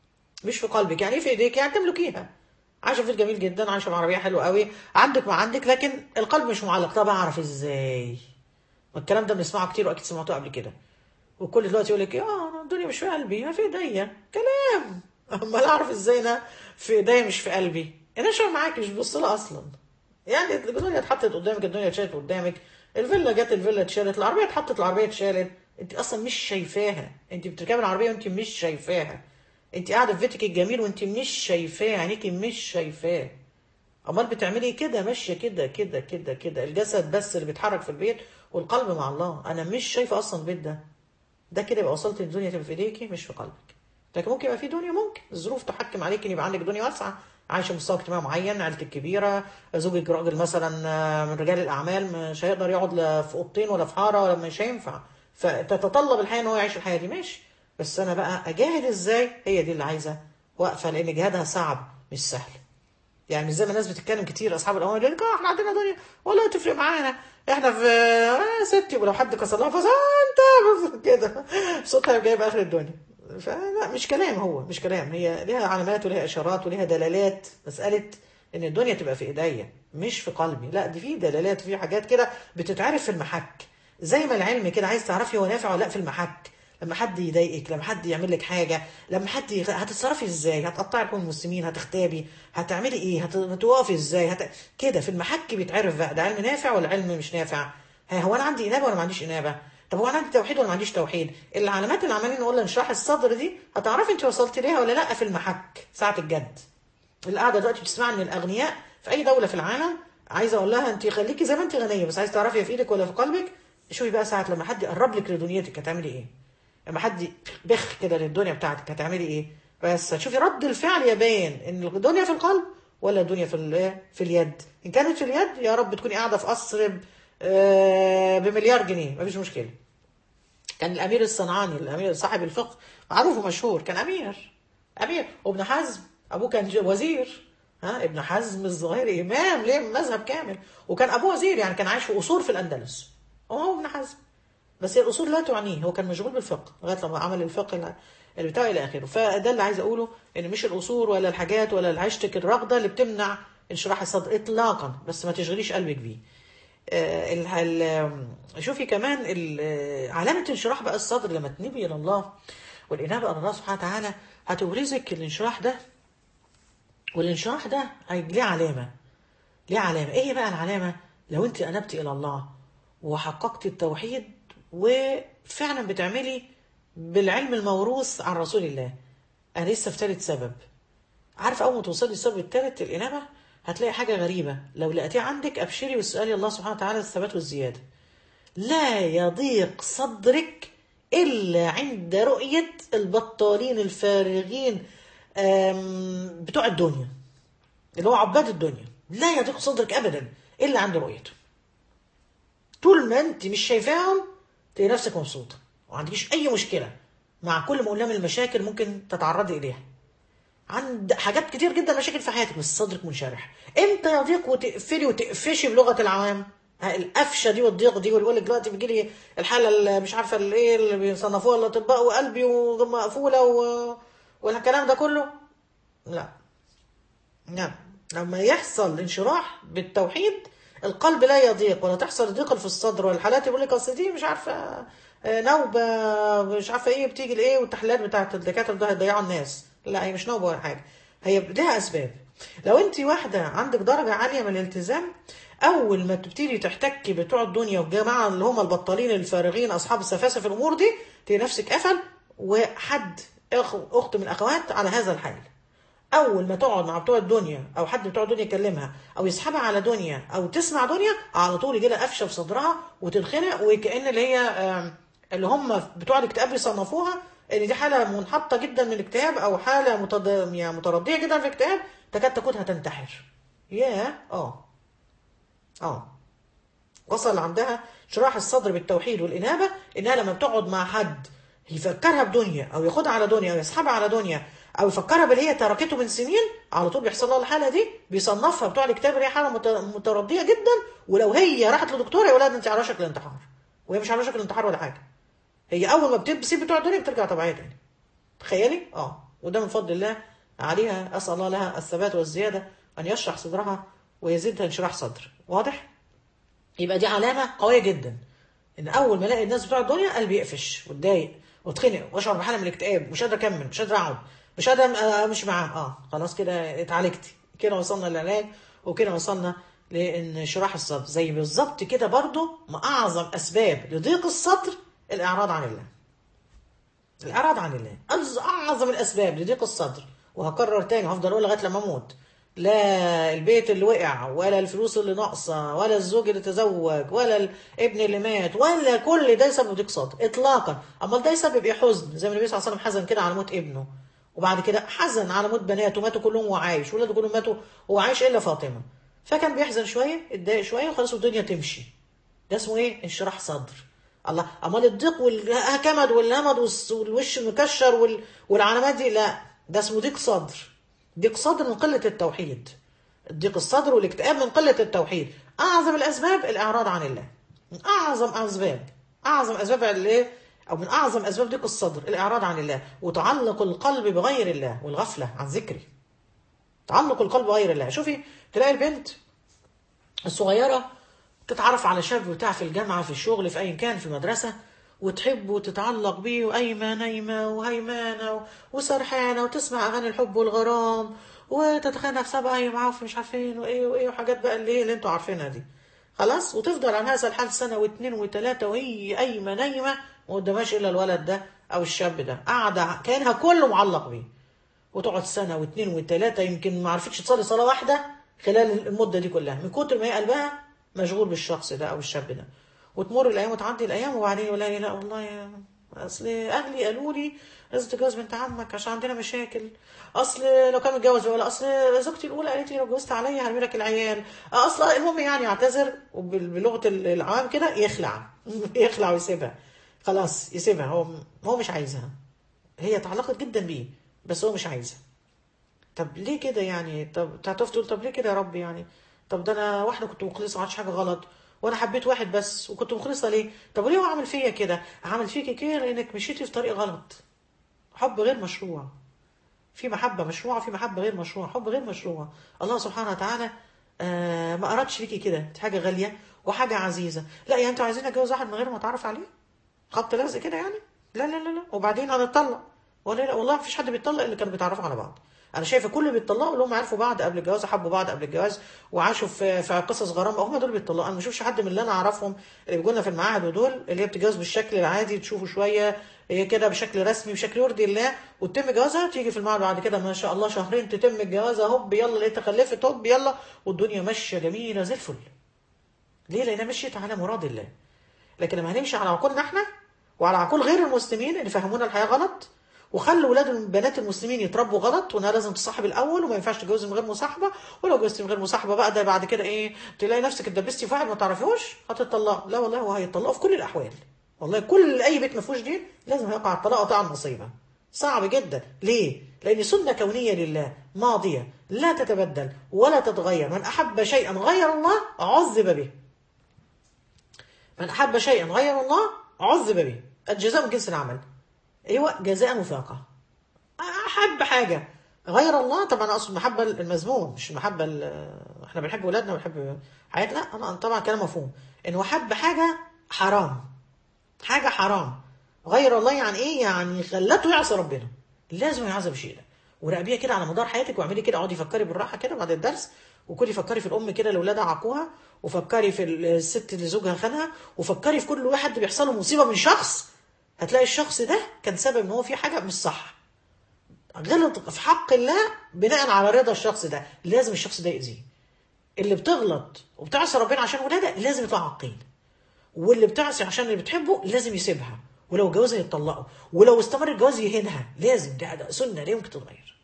مش في قلبك يعني ايه في ايديك يعني تملكيها عايشه في بيت جميل جدا عايشه في عربيه حلوه قوي عندك ما عندك لكن القلب مش معلق طب اعرف ازاي والكلام ده بنسمعه كتير واكيد سمعتوه قبل كده وكل دلوقتي يقول لك اه أنا الدنيا مش في قلبي انا في ايديا كلام امال اعرف ازاي انا في ايديا مش في قلبي انا مش معاك مش ببص لها اصلا يعني الدنيا اتحطت قدامك الدنيا اتشالت قدامك الفيلا جت الفيلا اتشالت العربيه اتحطت العربيه اتشالت انت اصلا مش شايفاها انت بتركبي العربيه وانت مش شايفاها انت قاعده في بيتك الجميل وانت مش شايفاه عينيكي مش شايفاه امال بتعملي كده ماشيه كده كده كده كده الجسد بس اللي بيتحرك في البيت والقلب مع الله انا مش شايفه اصلا البيت ده ده كده يبقى وصلت الدنيا تبقى في ايديكي مش في قلبك لكن ممكن يبقى في دنيا ممكن الظروف تحكم عليك ان يبقى عندك دنيا واسعه عايشه مستوى اجتماعي معين عيلتك كبيره زوجك راجل مثلا آه، من رجال الاعمال مش هيقدر يقعد لا في اوضتين ولا في حاره ولا مش هينفع فتتطلب الحياه ان هو يعيش الحياه دي ماشي بس انا بقى اجاهد ازاي هي دي اللي عايزه واقفه لان جهادها صعب مش سهل يعني مش زي ما الناس بتتكلم كتير اصحاب الاموال يقول لك اه احنا عندنا دنيا ولا تفرق معانا احنا في آه ستي ولو حد كسر لها فاس انت كده صوتها جايب اخر الدنيا فلا مش كلام هو مش كلام هي ليها علامات وليها اشارات وليها دلالات مساله ان الدنيا تبقى في ايديا مش في قلبي لا دي في دلالات في حاجات كده بتتعرف في المحك زي ما العلم كده عايز تعرفي هو نافع ولا لا في المحك لما حد يضايقك لما حد يعمل لك حاجه لما حد يغ... هتتصرفي ازاي هتقطعي لحوم المسلمين هتختابي هتعملي ايه هت... هتوقفي ازاي هت... كده في المحك بيتعرف بقى ده علم نافع ولا علم مش نافع ها هو انا عندي انابه ولا ما عنديش انابه طب هو انا عندي توحيد ولا ما عنديش توحيد العلامات اللي عمالين نقول انشراح الصدر دي هتعرفي انت وصلتي ليها ولا لا في المحك ساعه الجد اللي قاعده دلوقتي بتسمعني من الاغنياء في اي دوله في العالم عايزه اقول لها انت خليكي زي ما انت غنيه بس عايزه تعرفي هي في ايدك ولا في قلبك شوفي بقى ساعه لما حد يقرب لك لدنيتك هتعملي ايه لما حد بخ كده للدنيا بتاعتك هتعملي ايه بس هتشوفي رد الفعل يبان ان الدنيا في القلب ولا الدنيا في ال- في اليد ان كانت في اليد يا رب تكوني قاعده في قصر ب- آه، بمليار جنيه مفيش مشكله كان الامير الصنعاني الامير صاحب الفقه معروف ومشهور كان امير امير وابن حزم ابوه كان ج- وزير ها ابن حزم الظاهري امام ليه مذهب كامل وكان ابوه وزير يعني كان عايش في قصور في الاندلس وهو ابن حزم بس هي الاصول لا تعنيه هو كان مشغول بالفقه لغايه لما عمل الفقه اللي- اللي بتاعه الى اخره فده اللي عايز اقوله ان مش الاصول ولا الحاجات ولا عيشتك الرغده اللي بتمنع انشراح الصدر اطلاقا بس ما تشغليش قلبك بيه آه، ال- ال- شوفي كمان ال- آه، علامة انشراح بقى الصدر لما تنبي إلى الله والإنابة إلى الله سبحانه وتعالى هتبرزك الانشراح ده والانشراح ده هي- ليه علامة ليه علامة إيه هي بقى العلامة لو أنت أنبت إلى الله وحققت التوحيد وفعلا بتعملي بالعلم الموروث عن رسول الله أنا لسه في ثالث سبب عارفه اول ما توصلي للسبب الثالث الانابه هتلاقي حاجه غريبه لو لقيتيه عندك ابشري واسالي الله سبحانه وتعالى الثبات والزياده لا يضيق صدرك الا عند رؤيه البطالين الفارغين آم، بتوع الدنيا اللي هو عباد الدنيا لا يضيق صدرك ابدا الا عند رؤيته طول ما انت مش شايفاهم تلاقي نفسك مبسوطه وما عندكيش اي مشكله مع كل مؤلم المشاكل ممكن تتعرضي اليها عند حاجات كتير جدا مشاكل في حياتك بس صدرك منشرح امتى يضيق وتقفلي وتقفشي بلغه العوام ها، القفشه دي والضيق دي واللي يقول لك دلوقتي بيجي لي الحاله اللي مش عارفه الايه اللي بيصنفوها الاطباء وقلبي ومقفوله و... والكلام ده كله لا نعم لما يحصل انشراح بالتوحيد القلب لا يضيق ولا تحصل ضيق في الصدر والحالات يقول لك اصل دي مش عارفه آه، نوبه مش عارفه ايه بتيجي لايه والتحليلات بتاعت الدكاتره ده هيضيعوا الناس لا هي مش نوبه ولا حاجه هي لها اسباب لو انت واحده عندك درجه عاليه من الالتزام اول ما تبتدي تحتكي بتوع الدنيا والجماعه اللي هم البطالين الفارغين اصحاب السفاسف في الامور دي تلاقي نفسك قفل وحد أخ اخت من الاخوات على هذا الحال اول ما تقعد مع بتوع الدنيا او حد بتوع الدنيا يكلمها او يسحبها على دنيا او تسمع دنيا على طول يجي لها قفشه في صدرها وتنخنق وكأن اللي هي آم، اللي هم بتوع الاكتئاب بيصنفوها ان دي حاله منحطه جدا من الاكتئاب او حاله متض... يعني مترديه جدا في الاكتئاب تكاد تكون هتنتحر ياه اه اه وصل عندها شراح الصدر بالتوحيد والإنابة إنها لما بتقعد مع حد يفكرها بدنيا أو ياخدها على دنيا أو يسحبها على دنيا أو يفكرها باللي هي تركته من سنين على طول بيحصل لها الحالة دي بيصنفها بتوع الكتاب اللي هي حالة مت- متردية جدا ولو هي راحت لدكتور يقول لها ده أنت على وشك الانتحار وهي مش على وشك الانتحار ولا حاجة هي أول ما بتسيب بتوع الدنيا بترجع طبيعية تاني تخيلي اه وده من فضل الله عليها اسال الله لها الثبات والزياده ان يشرح صدرها ويزيدها انشراح صدر واضح يبقى دي علامه قويه جدا ان اول ما الاقي الناس بتوع الدنيا قلبي يقفش واتضايق واتخنق واشعر بحاله من الاكتئاب مش قادر اكمل مش قادر اقعد مش قادر أم- امشي معاه اه خلاص كده اتعالجتي كده وصلنا للعلاج وكده وصلنا لانشراح الصدر زي بالظبط كده برضو ما اعظم اسباب لضيق الصدر الاعراض عن الله الإعراض عن الله أعز- أعظم الأسباب لضيق الصدر وهكرر تاني هفضل أقول لغاية لما أموت لا البيت اللي وقع ولا الفلوس اللي ناقصة ولا الزوج اللي تزوج ولا الابن اللي مات ولا كل ده يسبب ضيق صدر إطلاقا أمال ده يسبب إيه حزن زي ما النبي صلى الله عليه وسلم حزن كده على موت ابنه وبعد كده حزن على موت بناته ماتوا كلهم وهو عايش ولاده كلهم ماتوا وهو عايش إلا فاطمة فكان بيحزن شوية اتضايق شوية وخلاص والدنيا تمشي ده اسمه ايه انشراح صدر الله امال الضيق والكمد والهمد والس- والوش المكشر وال... والعلامات دي لا ده اسمه ضيق صدر ضيق صدر من قله التوحيد ضيق الصدر والاكتئاب من قله التوحيد اعظم الاسباب الاعراض عن الله من اعظم اسباب اعظم اسباب الايه او من اعظم اسباب ضيق الصدر الاعراض عن الله وتعلق القلب بغير الله والغفله عن ذكره تعلق القلب بغير الله شوفي تلاقي البنت الصغيرة تتعرف على شاب بتاع في الجامعة في الشغل في أي كان في المدرسة وتحب وتتعلق بيه وقايمة نايمة وهيمانة و- وسرحانة وتسمع أغاني الحب والغرام وتتخانق نفسها بقى هي معاه في مش عارفين وإيه وإيه وحاجات بقى اللي, اللي أنتوا عارفينها دي خلاص وتفضل عن هذا الحال سنة واثنين وثلاثة وهي قايمة نايمة ما قدامهاش إلا الولد ده أو الشاب ده قاعدة كأنها كله معلق بيه وتقعد سنة واثنين وثلاثة يمكن ما عرفتش تصلي صلاة واحدة خلال المدة دي كلها من كتر ما هي قلبها مشغول بالشخص ده أو الشاب ده وتمر الأيام وتعدي الأيام وبعدين يقول لها لا والله يا أصل أهلي قالوا لي لازم تتجوز بنت عمك عشان عندنا مشاكل أصل لو كان متجوز ولا أصل زوجتي الأولى قالت لي لو اتجوزت عليا هرمي لك العيال أصل المهم يعني يعتذر وبلغة العوام كده يخلع يخلع ويسيبها خلاص يسيبها هو هو مش عايزها هي تعلقت جدا بيه بس هو مش عايزها طب ليه كده يعني طب هتقف تقول طب ليه كده يا رب يعني طب ده انا واحده كنت مخلصه ما عملتش حاجه غلط وانا حبيت واحد بس وكنت مخلصه ليه طب ليه هو عمل فيا كده عمل فيكي كده لانك مشيتي في طريق غلط حب غير مشروع في محبة مشروعة في محبة غير مشروعة حب غير مشروع الله سبحانه وتعالى آه ما أردش ليكي كده دي حاجة غالية وحاجة عزيزة لا يعني أنتوا عايزين أتجوز واحد من غير ما أتعرف عليه خبط لزق كده يعني لا لا لا لا وبعدين هنتطلق ولا لا والله مفيش حد بيتطلق اللي كانوا بيتعرفوا على بعض انا شايفه كل اللي بيتطلقوا اللي هم عرفوا بعض قبل الجواز حبوا بعض قبل الجواز وعاشوا في في قصص غرام هم دول بيتطلقوا انا ما بشوفش حد من اللي انا اعرفهم اللي بيجوا لنا في المعاهد ودول اللي هي بتتجوز بالشكل العادي تشوفوا شويه هي كده بشكل رسمي بشكل يرضي الله وتتم جوازها تيجي في المعهد بعد كده ما شاء الله شهرين تتم الجوازه هوب يلا لقيتها خلفت هوب يلا والدنيا ماشيه جميله زي الفل ليه لانها مشيت على مراد الله لكن لما هنمشي على عقولنا احنا وعلى عقول غير المسلمين اللي فهمونا الحياه غلط وخلوا ولاد البنات المسلمين يتربوا غلط وانها لازم تصاحب الاول وما ينفعش تتجوز من غير مصاحبه ولو جوزت من غير مصاحبه بقى ده بعد كده ايه تلاقي نفسك اتدبستي في واحد ما تعرفيهوش هتطلقوا لا والله هو هيطلقوا في كل الاحوال والله كل اي بيت ما فيهوش دين لازم هيقع الطلاق وطاع النصيبه صعب جدا ليه لان سنه كونيه لله ماضيه لا تتبدل ولا تتغير من احب شيئا غير الله عذب به من أحب شيئا غير الله عذب به الجزاء من جنس العمل أيوة جزاء مفاقة أحب حاجة غير الله طبعا انا اقصد المحبه المذموم مش المحبه ال- احنا بنحب اولادنا وبنحب حياتنا لا انا طبعا كلام مفهوم انه حب حاجه حرام حاجه حرام غير الله يعني ايه يعني خلته يعصي ربنا لازم يعذب بشيء ده وراقبيها كده على مدار حياتك واعملي كده اقعدي فكري بالراحه كده بعد الدرس وكلي فكري في الام كده اللي اولادها عاقوها وفكري في الست اللي زوجها خانها وفكري في كل واحد بيحصل له مصيبه من شخص هتلاقي الشخص ده كان سبب ان هو في حاجه مش صح غلط في حق الله بناء على رضا الشخص ده لازم الشخص ده يأذيه اللي بتغلط وبتعصي ربنا عشان ولادها لازم يطلع عقيل واللي بتعصي عشان اللي بتحبه لازم يسيبها ولو جوزها يتطلقوا ولو استمر الجواز يهينها لازم ده ده سنه لا يمكن تتغير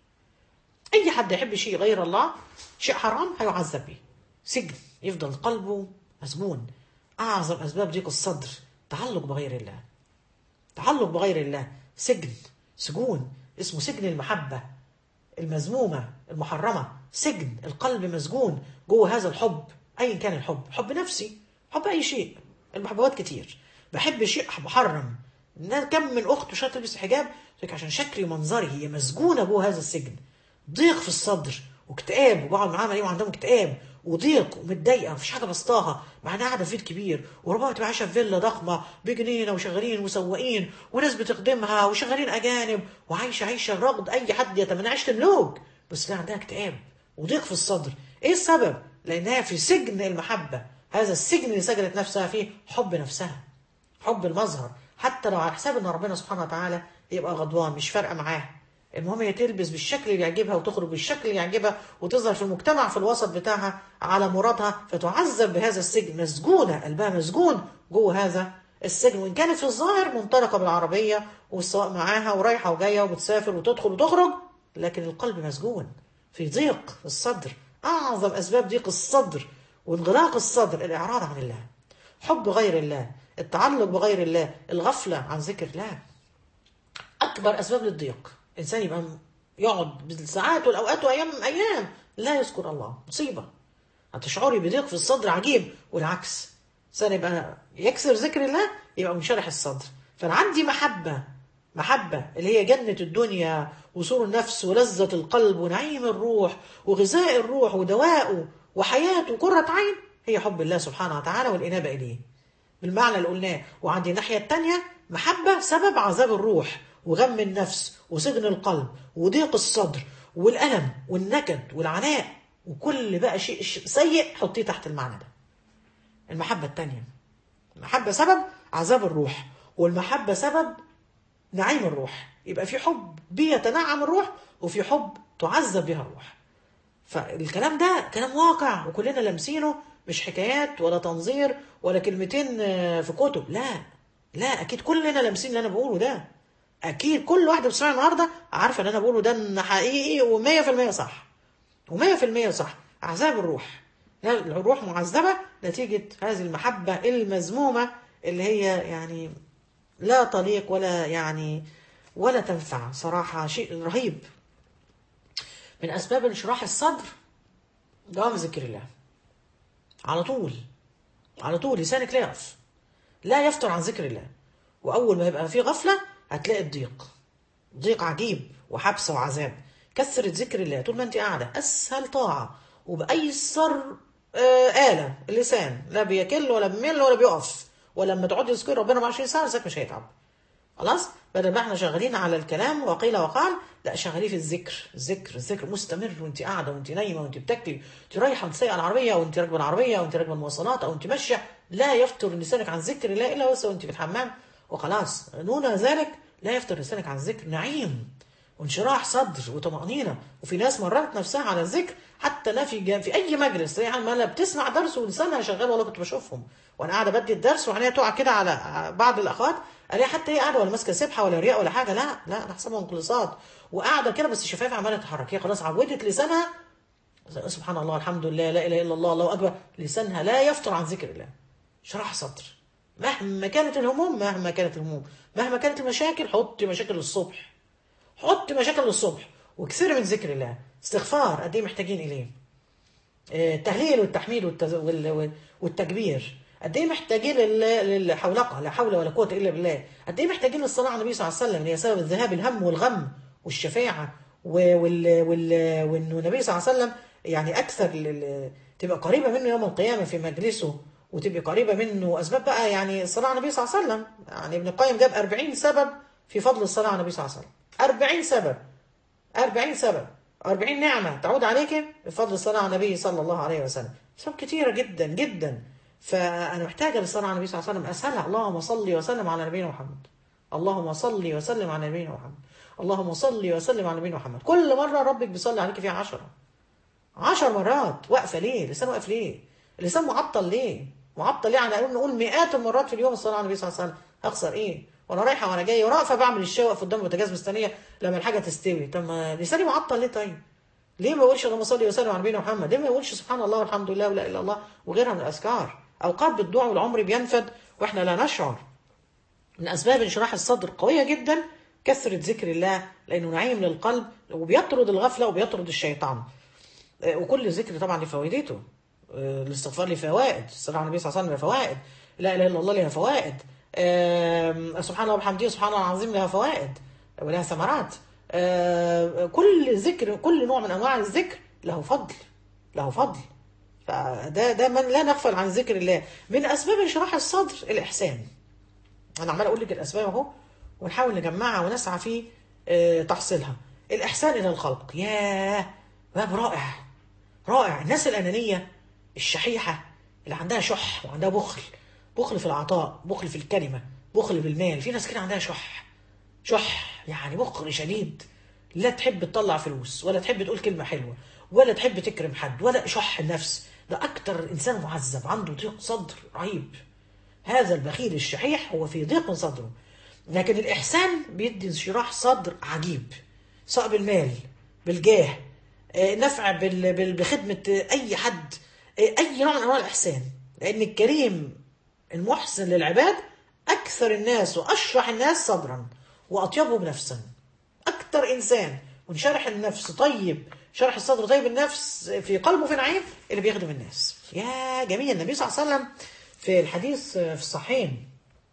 اي حد يحب شيء غير الله شيء حرام هيعذب به سجن يفضل قلبه مسجون اعظم اسباب ضيق الصدر تعلق بغير الله تعلق بغير الله سجن سجون اسمه سجن المحبة المذمومة المحرمة سجن القلب مسجون جوه هذا الحب أيا كان الحب حب نفسي حب أي شيء المحبوبات كتير بحب شيء محرم إنها كم من أخت مش هتلبس حجاب لك عشان شكلي ومنظري هي مسجونة جوه هذا السجن ضيق في الصدر واكتئاب وبقعد معاهم الاقيهم عندهم اكتئاب وضيق ومتضايقه مفيش حاجه بسطاها مع انها قاعده في بيت كبير وربما تبقى عايشه في فيلا ضخمه بجنينه وشغالين وسواقين وناس بتخدمها وشغالين اجانب وعايشه عيشه رغد اي حد يتمنعش تملك بس لا عندها اكتئاب وضيق في الصدر ايه السبب؟ لانها في سجن المحبه هذا السجن اللي سجنت نفسها فيه حب نفسها حب المظهر حتى لو على حساب ان ربنا سبحانه وتعالى يبقى غضبان مش فارقه معاه المهم هي تلبس بالشكل اللي يعجبها وتخرج بالشكل اللي يعجبها وتظهر في المجتمع في الوسط بتاعها على مرادها فتعذب بهذا السجن مسجونه قلبها مسجون جوه هذا السجن وان كانت في الظاهر منطلقه بالعربيه والسواق معاها ورايحه وجايه وبتسافر وتدخل وتخرج لكن القلب مسجون في ضيق في الصدر اعظم اسباب ضيق الصدر وانغلاق الصدر الاعراض عن الله حب غير الله التعلق بغير الله الغفله عن ذكر الله اكبر اسباب للضيق انسان يبقى يقعد بالساعات والاوقات وايام ايام لا يذكر الله مصيبه هتشعري بضيق في الصدر عجيب والعكس انسان يبقى يكسر ذكر الله يبقى منشرح الصدر فانا عندي محبه محبه اللي هي جنه الدنيا وسور النفس ولذه القلب ونعيم الروح وغذاء الروح ودواءه وحياته وقره عين هي حب الله سبحانه وتعالى والانابه اليه بالمعنى اللي قلناه وعندي الناحيه الثانيه محبه سبب عذاب الروح وغم النفس وسجن القلب وضيق الصدر والألم والنكد والعناء وكل بقى شيء سيء حطيه تحت المعنى ده المحبة التانية المحبة سبب عذاب الروح والمحبة سبب نعيم الروح يبقى في حب بيتنعم الروح وفي حب تعذب بها الروح فالكلام ده كلام واقع وكلنا لامسينه مش حكايات ولا تنظير ولا كلمتين في كتب لا لا اكيد كلنا لامسين اللي انا بقوله ده اكيد كل واحده بتسمعني النهارده عارفه ان انا بقوله ده إن حقيقي و100% صح و100% صح عذاب الروح الروح معذبه نتيجه هذه المحبه المذمومه اللي هي يعني لا تليق ولا يعني ولا تنفع صراحه شيء رهيب من اسباب انشراح الصدر دوام ذكر الله على طول على طول لسانك لا يقف لا يفتر عن ذكر الله واول ما يبقى في غفله هتلاقي الضيق ضيق عجيب وحبس وعذاب كثرة ذكر الله طول ما انت قاعدة أسهل طاعة وبأيسر آه آلة اللسان لا بيكل ولا بيمل ولا بيقف ولما تقعدي تذكري ربنا 24 ساعة لسانك مش هيتعب خلاص بدل ما احنا شغالين على الكلام وقيل وقال لا شغالين في الذكر الذكر الذكر مستمر وانت قاعده وانت نايمه وانت بتاكلي انت رايحه سايقه العربيه وانت راكبه العربيه وانت راكبه المواصلات او انت ماشيه لا يفتر لسانك عن ذكر الله الا بس وانت في الحمام وخلاص دون ذلك لا يفتر لسانك عن الذكر نعيم وانشراح صدر وطمأنينة وفي ناس مرات نفسها على الذكر حتى لا في في اي مجلس يعني ما لا بتسمع درس ولسانها شغال والله كنت بشوفهم وانا قاعده بدي الدرس وعينيها تقع كده على بعض الاخوات الاقي حتى هي قاعده ولا ماسكه سبحه ولا رياء ولا حاجه لا لا انا حسابها انقلاصات وقاعده كده بس الشفايف عماله تتحرك هي خلاص عودت لسانها سبحان الله الحمد لله لا اله الا الله الله اكبر لسانها لا يفتر عن ذكر الله شرح صدر مهما كانت الهموم مهما كانت الهموم مهما كانت المشاكل حطي مشاكل للصبح حطي مشاكل للصبح واكثري من ذكر الله استغفار قد ايه محتاجين اليه التهليل والتحميد والتز... وال... والتكبير قد ايه محتاجين للحولقه لا حول ولا قوه الا بالله قد ايه محتاجين للصلاه على النبي صلى الله عليه وسلم اللي هي سبب الذهاب الهم والغم والشفاعه و- وال... وال... وانه النبي صلى الله عليه وسلم يعني اكثر ال- ال- تبقى قريبه منه يوم القيامه في مجلسه وتبقى قريبه منه اسباب بقى يعني الصلاه على النبي صلى الله عليه وسلم يعني ابن القيم جاب 40 سبب في فضل الصلاه على النبي صلى الله عليه وسلم 40 سبب 40 سبب 40 نعمة تعود عليك بفضل الصلاة على النبي صلى الله عليه وسلم أسباب كتيرة جدا جدا فأنا محتاجة للصلاة على النبي صلى الله عليه وسلم أسهلها اللهم صل وسلم على نبينا محمد اللهم صل وسلم على نبينا محمد اللهم صل وسلم على نبينا محمد كل مرة ربك بيصلي عليك فيها عشرة عشر مرات واقفة ليه اللسان واقف ليه اللسان معطل ليه معطل ليه يعني نقول نقول مئات المرات في اليوم الصلاة على النبي صلى الله عليه وسلم هخسر ايه وانا رايحه وانا جايه وراقفه بعمل الشاي واقف قدام البوتاجاز مستنيه لما الحاجه تستوي طب ما لساني معطل ليه طيب ليه ما يقولش اللهم صل وسلم على نبينا محمد ليه ما يقولش سبحان الله والحمد لله ولا اله الا الله وغيرها من الاذكار اوقات بالدعاء والعمر بينفد واحنا لا نشعر من اسباب انشراح الصدر قويه جدا كثره ذكر الله لانه نعيم للقلب وبيطرد الغفله وبيطرد الشيطان آه، وكل ذكر طبعا لفوائدته آه، الاستغفار له فوائد الصلاه على النبي صلى الله عليه وسلم لها فوائد لا اله الا الله لها فوائد آم، سبحان الله وبحمده سبحان الله العظيم لها فوائد ولها ثمرات آه، كل ذكر كل نوع من انواع الذكر له فضل له فضل فده ده من لا نغفل عن ذكر الله من اسباب انشراح الصدر الاحسان انا عمال اقول لك الاسباب اهو ونحاول نجمعها ونسعى في آه، تحصيلها الاحسان الى الخلق ياه باب رائع رائع الناس الانانيه الشحيحه اللي عندها شح وعندها بخل بخل في العطاء بخل في الكلمه بخل بالمال في ناس كده عندها شح شح يعني بخل شديد لا تحب تطلع فلوس ولا تحب تقول كلمه حلوه ولا تحب تكرم حد ولا شح النفس ده اكتر انسان معذب عنده ضيق صدر رهيب هذا البخيل الشحيح هو في ضيق من صدره لكن الإحسان بيدي انشراح صدر عجيب سواء بالمال بالجاه آه، نفع بال- بال- بخدمة آه، أي حد آه، أي نوع من أنواع الإحسان لأن الكريم المحسن للعباد أكثر الناس وأشرح الناس صدرا وأطيبهم نفسا أكثر إنسان منشرح النفس طيب شرح الصدر طيب النفس في قلبه في نعيم اللي بيخدم الناس يا جميل النبي صلى الله عليه وسلم في الحديث في الصحيحين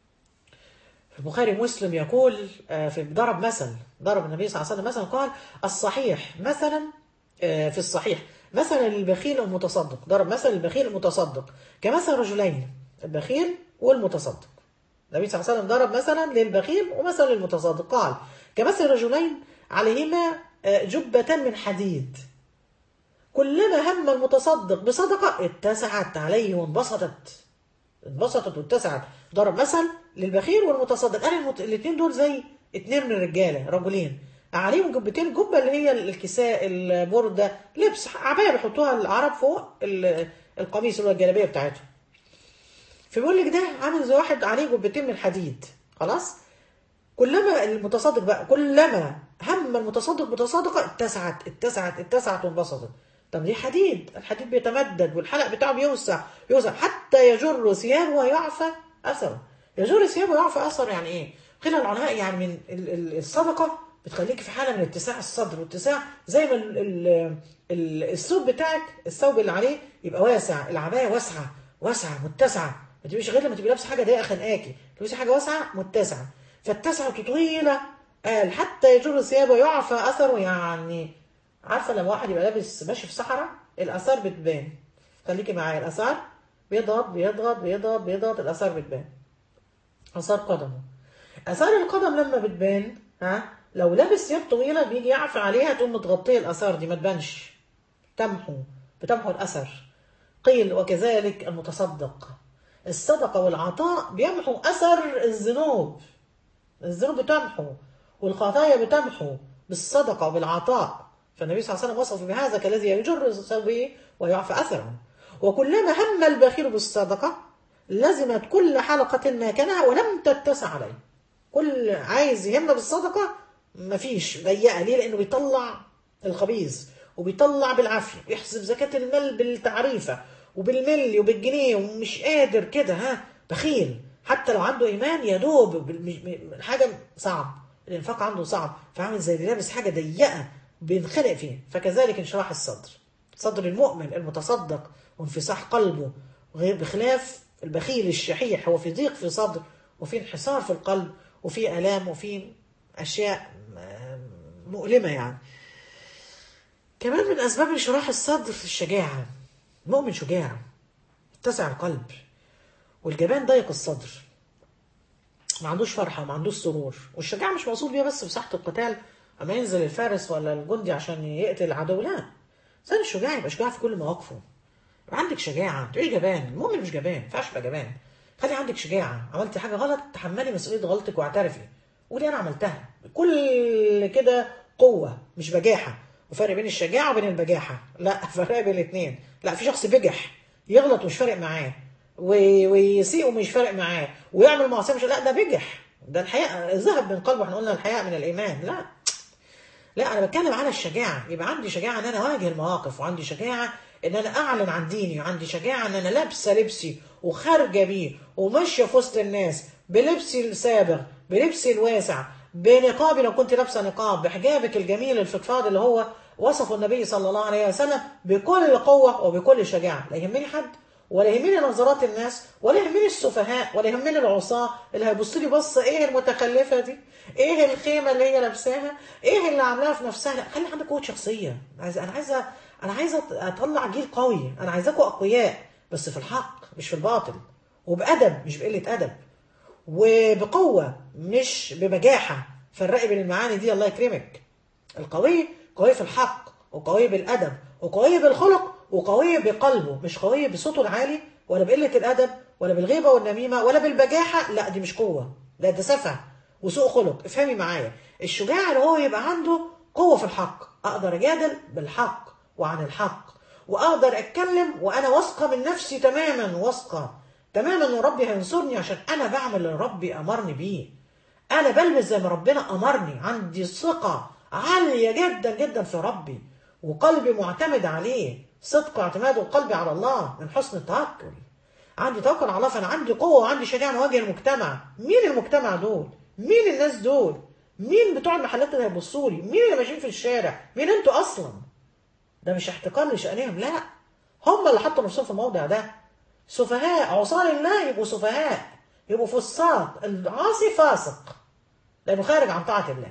في البخاري ومسلم يقول آه، في ضرب مثل ضرب النبي صلى الله عليه وسلم مثلا قال الصحيح مثلا آه، في الصحيح مثلا البخيل المتصدق ضرب مثل البخيل المتصدق كمثل رجلين البخيل والمتصدق النبي صلى الله عليه وسلم ضرب مثلا للبخيل ومثلا للمتصدق قال كمثل رجلين عليهما آه، جبة من حديد كلما هم المتصدق بصدقة اتسعت عليه وانبسطت انبسطت واتسعت ضرب مثل للبخيل والمتصدق قال المت... الاثنين دول زي اتنين من الرجاله رجلين عليهم جبتين جبه اللي هي الكساء البرده لبس عبايه بيحطوها العرب فوق ال- القميص اللي هو الجلابيه بتاعتهم فبيقول لك ده عامل زي واحد عليه جبتين من حديد خلاص كلما المتصدق بقى كلما هم المتصدق بتصدقه اتسعت اتسعت اتسعت وانبسطت طب دي حديد الحديد بيتمدد والحلق بتاعه بيوسع يوسع حتى يجر ثيابه ويعفى اثره يجر ثيابه ويعفى اثره يعني ايه؟ قيل العلماء يعني من ال- ال- الصدقه بتخليك في حاله من اتساع الصدر واتساع زي ما ال- ال- ال- الثوب بتاعك الثوب اللي عليه يبقى واسع العبايه واسعه واسعه متسعه ما تبقيش غير لما تبقي لابسه حاجه ضيقه خانقاكي تلبسي حاجه واسعه متسعه فاتسعت طويله قال حتى يجر ثيابه ويعفى اثره يعني عارفه لما واحد يبقى لابس ماشي في صحراء الاثار بتبان خليكي معايا الاثار بيضغط بيضغط بيضغط بيضغط الاثار بتبان اثار قدمه اثار القدم لما بتبان ها لو لابس ثياب طويله بيجي يعفى عليها تقوم متغطيه الاثار دي ما تبانش تمحو بتمحو الاثر قيل وكذلك المتصدق الصدقه والعطاء بيمحو اثر الذنوب الذنوب بتمحو والخطايا بتمحو بالصدقة وبالعطاء فالنبي صلى الله عليه وسلم وصف بهذا كالذي يجر ثوبه ويعفى أثره وكلما هم البخيل بالصدقة لزمت كل حلقة ماكنها ولم تتسع عليه كل عايز يهم بالصدقة مفيش ضيقة ليه لأنه بيطلع الخبيث وبيطلع بالعافية ويحسب زكاة المال بالتعريفة وبالملي وبالجنيه ومش قادر كده ها بخيل حتى لو عنده ايمان يا دوب بال- مش- م- حاجه صعب الانفاق عنده صعب فعامل زي اللي لابس حاجه ضيقه بينخنق فيها فكذلك انشراح الصدر صدر المؤمن المتصدق وانفساح قلبه غير بخلاف البخيل الشحيح هو في ضيق في صدر وفي انحسار في القلب وفي الام وفي اشياء آه، مؤلمه يعني كمان من اسباب انشراح الصدر الشجاعه المؤمن شجاع اتسع القلب والجبان ضيق الصدر ما عندوش فرحه ما عندوش سرور والشجاعه مش موصول بيها بس في ساحه القتال اما ينزل الفارس ولا الجندي عشان يقتل العدو لا الانسان الشجاع يبقى شجاع في كل مواقفه يبقى عندك شجاعه ما تبقيش جبان المؤمن مش جبان ما ينفعش تبقى جبان خلي عندك شجاعه عملتي حاجه غلط تحملي مسؤوليه غلطك واعترفي ودي انا عملتها بكل كده قوه مش بجاحه وفرق بين الشجاعه وبين البجاحه لا فرق بين الاثنين لا في شخص بجح يغلط ومش فارق معاه و- ويسيء ومش فارق معاه ويعمل معصيه مش لا ده بجح ده الحياء ذهب من قلبه احنا قلنا الحياء من الايمان لا لا انا بتكلم على الشجاعه يبقى عندي شجاعه ان انا اواجه المواقف وعندي شجاعه ان انا اعلن عن ديني وعندي شجاعه ان انا لابسه لبسي وخارجه بيه وماشيه في وسط الناس بلبسي السابغ بلبسي الواسع بنقابي لو كنت لابسه نقاب بحجابك الجميل الفضفاض اللي هو وصفه النبي صلى الله عليه وسلم بكل قوه وبكل شجاعه لا يهمني حد ولا يهمني نظرات الناس ولا يهمني السفهاء ولا يهمني العصاة اللي هيبص لي بصه ايه المتخلفه دي ايه الخيمه اللي هي لابساها ايه اللي عاملاها في نفسها لا خلي عندك قوه شخصيه عايزه انا عايزه انا عايزه اطلع جيل قوي انا عايزاكم اقوياء بس في الحق مش في الباطل وبادب مش بقله ادب وبقوه مش ببجاحه فرقي بين المعاني دي الله يكرمك القوي قوي في الحق وقوي بالادب وقوي بالخلق وقوي بقلبه مش قوي بصوته العالي ولا بقله الادب ولا بالغيبه والنميمه ولا بالبجاحه لا دي مش قوه لا ده سفه وسوء خلق افهمي معايا الشجاع اللي هو يبقى عنده قوه في الحق اقدر اجادل بالحق وعن الحق واقدر اتكلم وانا واثقه من نفسي تماما واثقه تماما ان ربي هينصرني عشان انا بعمل اللي ربي امرني بيه انا بلبس زي ما ربنا امرني عندي ثقه عاليه جدا جدا في ربي وقلبي معتمد عليه صدق اعتماد قلبي على الله من حسن التوكل عندي توكل على الله فانا عندي قوه وعندي شجاعه نواجه المجتمع مين المجتمع دول مين الناس دول مين بتوع المحلات اللي هيبصوا لي مين اللي ماشيين في الشارع مين انتوا اصلا ده مش احتقار لشأنهم لا هم اللي حطوا نفسهم في الموضع ده سفهاء عصار الله يبقوا سفهاء يبقوا فساق العاصي فاسق لانه خارج عن طاعه الله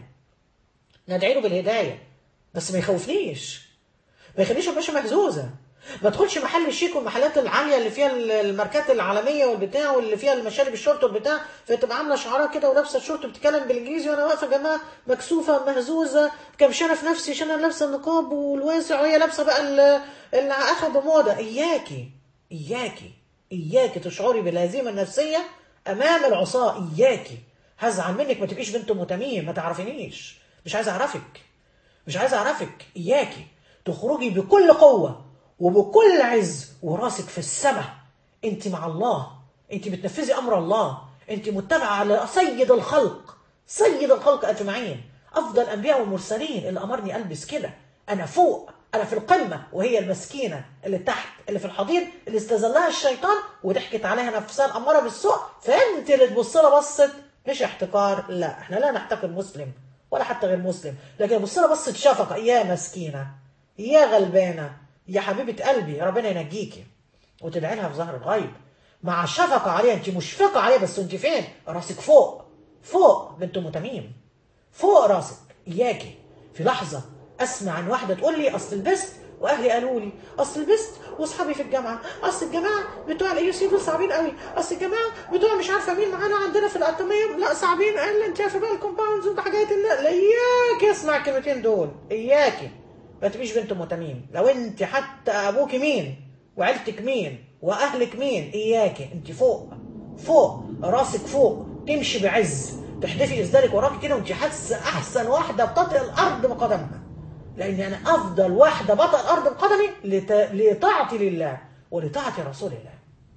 ندعي له بالهدايه بس ما يخوفنيش ما يخليش الباشا مهزوزه ما ادخلش محل الشيك والمحلات العاليه اللي فيها الماركات العالميه والبتاع واللي فيها المشارب الشورت والبتاع فتبقى عامله شعرها كده ولابسه الشورت وبتتكلم بالانجليزي وانا واقفه يا جماعه مكسوفه مهزوزه كمشانه في نفسي عشان انا لابسه النقاب والواسع وهي لابسه بقى ال- اللي اخد موضه اياكي اياكي اياكي تشعري بالهزيمه النفسيه امام العصاه اياكي هزعل منك ما تبقيش بنت متميم ما تعرفينيش مش عايز اعرفك مش عايز اعرفك اياكي تخرجي بكل قوه وبكل عز وراسك في السماء انت مع الله انت بتنفذي امر الله انت متبعه على سيد الخلق سيد الخلق اجمعين افضل الانبياء والمرسلين اللي امرني البس كده انا فوق انا في القمه وهي المسكينه اللي تحت اللي في الحضيض اللي استذلها الشيطان وضحكت عليها نفسها الاماره بالسوء فانت اللي تبص لها بصت مش احتقار لا احنا لا نحتقر مسلم ولا حتى غير مسلم لكن بص لها بصه شفقه يا مسكينه يا غلبانه يا حبيبه قلبي ربنا ينجيكي وتدعي لها في ظهر الغيب مع الشفقه عليها انت مشفقه عليها بس انت فين راسك فوق فوق بنت ام تميم فوق راسك اياكي في لحظه اسمع عن واحده تقول لي اصل لبست واهلي قالوا لي اصل لبست واصحابي في الجامعه اصل الجماعه بتوع الاي سي دول صعبين قوي اصل الجماعه بتوع مش عارفه مين معانا عندنا في الاتوميه لا صعبين قال انت عارفه بقى الكومباوندز وحاجات لا لا اياكي اسمع الكلمتين دول اياكي ما تبقيش بنت ام تميم لو انت حتى ابوك مين وعيلتك مين واهلك مين اياكي انت فوق فوق راسك فوق تمشي بعز تحدفي ازدالك وراكي كده وانت حاسه احسن واحده بتطئ الارض بقدمها لان انا افضل واحده بطئ الارض بقدمي لت... لطاعتي لله ولطاعه رسول الله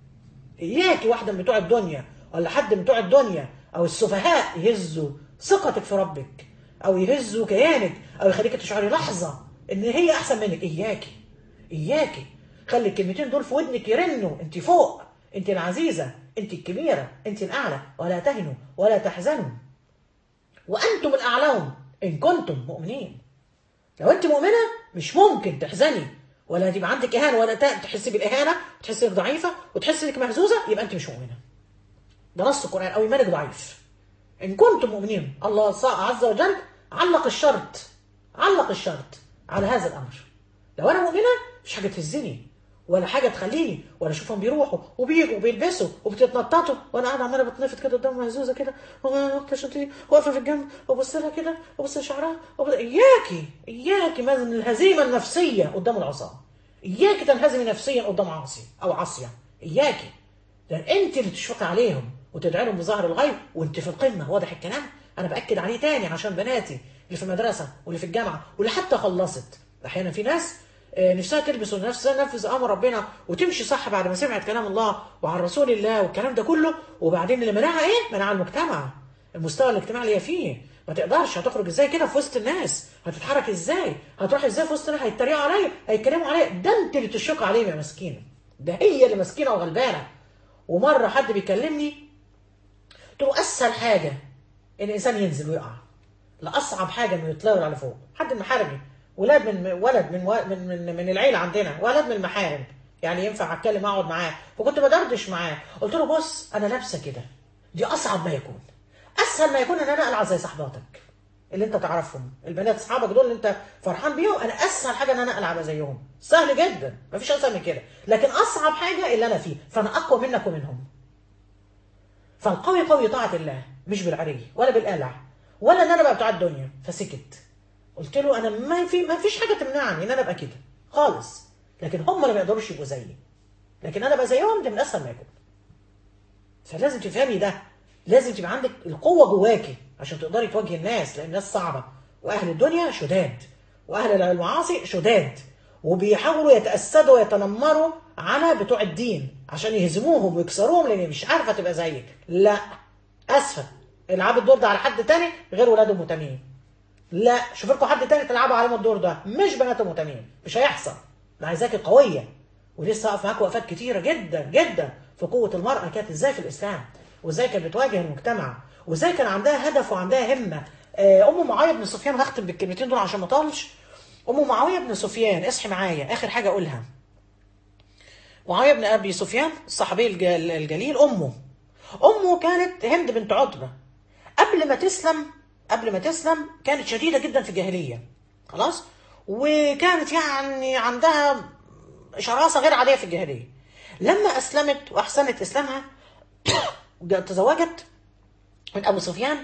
اياكي واحده من بتوع الدنيا ولا حد من بتوع الدنيا او السفهاء يهزوا ثقتك في ربك او يهزوا كيانك او يخليك تشعري لحظه ان هي احسن منك اياكي اياكي خلي الكلمتين دول في ودنك يرنوا انت فوق انت العزيزه انت الكبيره انت الاعلى ولا تهنوا ولا تحزنوا وانتم الاعلون ان كنتم مؤمنين لو انت مؤمنه مش ممكن تحزني ولا تبقى عندك اهانه ولا تحسي بالاهانه وتحسي انك ضعيفه وتحسي انك مهزوزه يبقى انت مش مؤمنه ده نص القران او ايمانك ضعيف ان كنتم مؤمنين الله عز وجل علق الشرط علق الشرط على هذا الامر لو انا مؤمنه مش حاجه تهزني ولا حاجه تخليني ولا اشوفهم بيروحوا وبيجوا وبيلبسوا وبتتنططوا وانا قاعده عماله بتنفض كده قدام مهزوزه كده واخده شنطتي واقفه في الجنب وابص لها كده وابص لشعرها وابص- اياكي اياكي من الهزيمه النفسيه قدام العصاه اياكي تنهزمي نفسيا قدام عاصي او عاصيه اياكي لان انت اللي تشفقي عليهم وتدعي لهم بظهر الغيب وانت في القمه واضح الكلام انا باكد عليه تاني عشان بناتي اللي في المدرسه واللي في الجامعه واللي حتى خلصت احيانا في ناس آه، نفسها تلبس ونفسها تنفذ امر ربنا وتمشي صح بعد ما سمعت كلام الله وعن رسول الله والكلام ده كله وبعدين اللي منعها ايه؟ منعها المجتمع المستوى الاجتماعي اللي هي فيه ما تقدرش هتخرج ازاي كده في وسط الناس هتتحرك ازاي هتروح ازاي في وسط الناس هيتريقوا عليا هيتكلموا عليا ده انت اللي تشق عليهم يا مسكينه ده هي اللي مسكينه وغلبانه ومره حد بيكلمني قلت له اسهل حاجه ان الانسان ينزل ويقع لاصعب حاجه انه يتطور على فوق حد المحارمي ولاد من ولد من و- من من, من العيله عندنا ولد من المحارم يعني ينفع اتكلم اقعد معاه فكنت بدردش معاه قلت له بص انا لابسه كده دي اصعب ما يكون اسهل ما يكون ان انا اقلع زي صاحباتك اللي انت تعرفهم البنات اصحابك دول اللي انت فرحان بيهم انا اسهل حاجه ان انا اقلع زيهم سهل جدا مفيش اسهل من كده لكن اصعب حاجه اللي انا فيه فانا اقوى منك ومنهم فالقوي قوي طاعة الله مش بالعري ولا بالقلع ولا ان انا بقى بتاع الدنيا فسكت قلت له انا ما في ما فيش حاجه تمنعني ان انا ابقى كده خالص لكن هم اللي ما يقدروش يبقوا زيي لكن انا ابقى زيهم ده من اسهل ما يكون فلازم تفهمي ده لازم تبقى عندك القوه جواكي عشان تقدري تواجهي الناس لان الناس صعبه واهل الدنيا شداد واهل المعاصي شداد وبيحاولوا يتأسدوا ويتنمروا على بتوع الدين عشان يهزموهم ويكسروهم لان مش عارفه تبقى زيك لا اسفه العاب الدور ده على حد تاني غير ولاد ام تميم لا شوف لكم حد تاني تلعبوا عليهم الدور ده مش بنات ام تميم مش هيحصل انا عايزاكي قويه ولسه هقف معاك وقفات كتيره جدا جدا في قوه المراه كانت ازاي في الاسلام وازاي كانت بتواجه المجتمع وازاي كان عندها هدف وعندها همه آه، ام معاويه بن سفيان هختم بالكلمتين دول عشان ما اطولش ام معاويه بن سفيان اصحي معايا اخر حاجه اقولها معاويه بن ابي سفيان الصحابي الج- الجليل امه امه كانت هند بنت عتبه قبل ما تسلم قبل ما تسلم كانت شديده جدا في الجاهليه خلاص وكانت يعني عندها شراسه غير عاديه في الجاهليه لما اسلمت واحسنت اسلامها تزوجت من ابو سفيان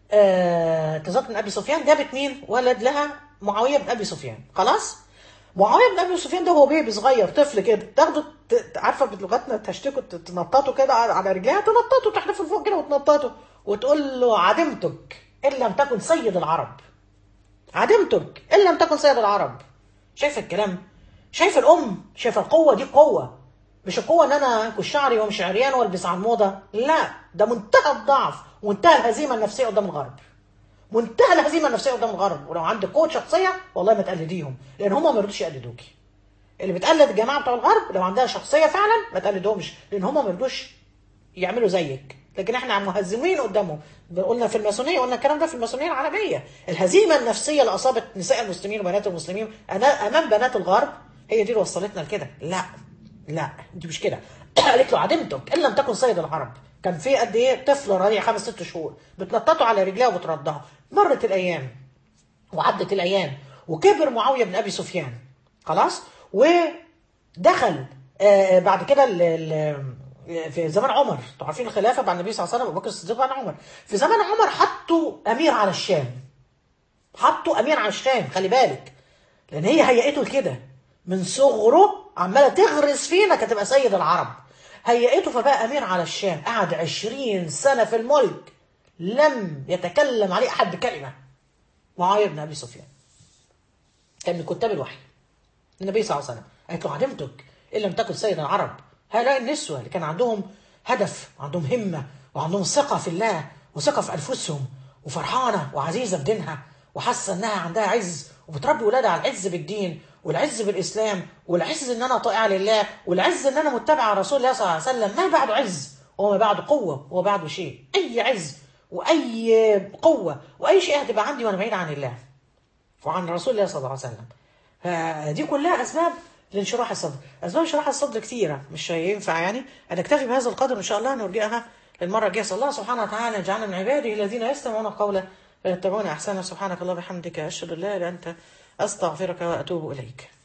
آه تزوجت من ابي سفيان جابت مين ولد لها معاويه بن ابي سفيان خلاص معاويه بن ابي سفيان ده هو بيبي صغير طفل كده تاخده ت- عارفه بلغتنا تشتكوا ت- تنططوا كده على على رجليها تنططوا تحدفوا لفوق كده وتنططوا وتقول له عدمتك ان لم تكن سيد العرب عدمتك ان لم تكن سيد العرب شايف الكلام شايف الام شايف القوه دي قوه مش القوه ان انا انكش شعري وامشي عريان والبس على الموضه لا ده منتهى الضعف ومنتهى الهزيمه النفسيه قدام الغرب منتهى الهزيمه النفسيه قدام الغرب ولو عندك قوه شخصيه والله ما تقلديهم لان هم ما يرضوش يقلدوكي اللي بتقلد الجماعه بتوع الغرب لو عندها شخصيه فعلا ما تقلدهمش لان هم ما يرضوش يعملوا زيك لكن احنا مهزمين قدامهم قلنا في الماسونيه قلنا الكلام ده في الماسونيه العالميه الهزيمه النفسيه اللي اصابت نساء المسلمين وبنات المسلمين أنا- امام بنات الغرب هي دي اللي وصلتنا لكده لا لا دي مش كده قالت له عدمتك ان لم تكن سيد العرب كان في قد ايه طفل رضيع خمس ست شهور بتنططه على رجلها وبتردها مرت الايام وعدت الايام وكبر معاويه بن ابي سفيان خلاص ودخل آه، بعد كده ال- ال- في زمان عمر انتوا عارفين الخلافه بعد النبي صلى الله عليه وسلم ابو بكر الصديق بعد عمر في زمان عمر حطوا امير على الشام حطوا امير على الشام خلي بالك لان هي هيئته كده من صغره عماله تغرس فينا هتبقى سيد العرب هيئته فبقى امير على الشام قعد عشرين سنه في الملك لم يتكلم عليه احد بكلمه معاويه بن ابي سفيان كان من كتاب الوحي النبي صلى الله عليه وسلم قالت له عدمتك ان لم تكن سيد العرب هؤلاء النسوه اللي كان عندهم هدف وعندهم همه وعندهم ثقه في الله وثقه في انفسهم وفرحانه وعزيزه بدينها وحاسه انها عندها عز وبتربي ولادها على العز بالدين والعز بالاسلام والعز ان انا طائعه لله والعز ان انا متبعه رسول الله صلى الله عليه وسلم ما بعده عز وما بعده قوه وما بعده شيء اي عز واي قوه واي شيء هتبقى عندي وانا بعيد عن الله وعن رسول الله صلى الله عليه وسلم فدي كلها اسباب لانشراح الصدر اسباب انشراح الصدر كثيره مش هينفع يعني انا اكتفي بهذا القدر ان شاء الله نرجعها المره الجايه صلى الله سبحانه وتعالى يجعلنا من عباده الذين يستمعون القول فيتبعون احسنه سبحانك الله وبحمدك اشهد ان لا اله الا انت استغفرك واتوب اليك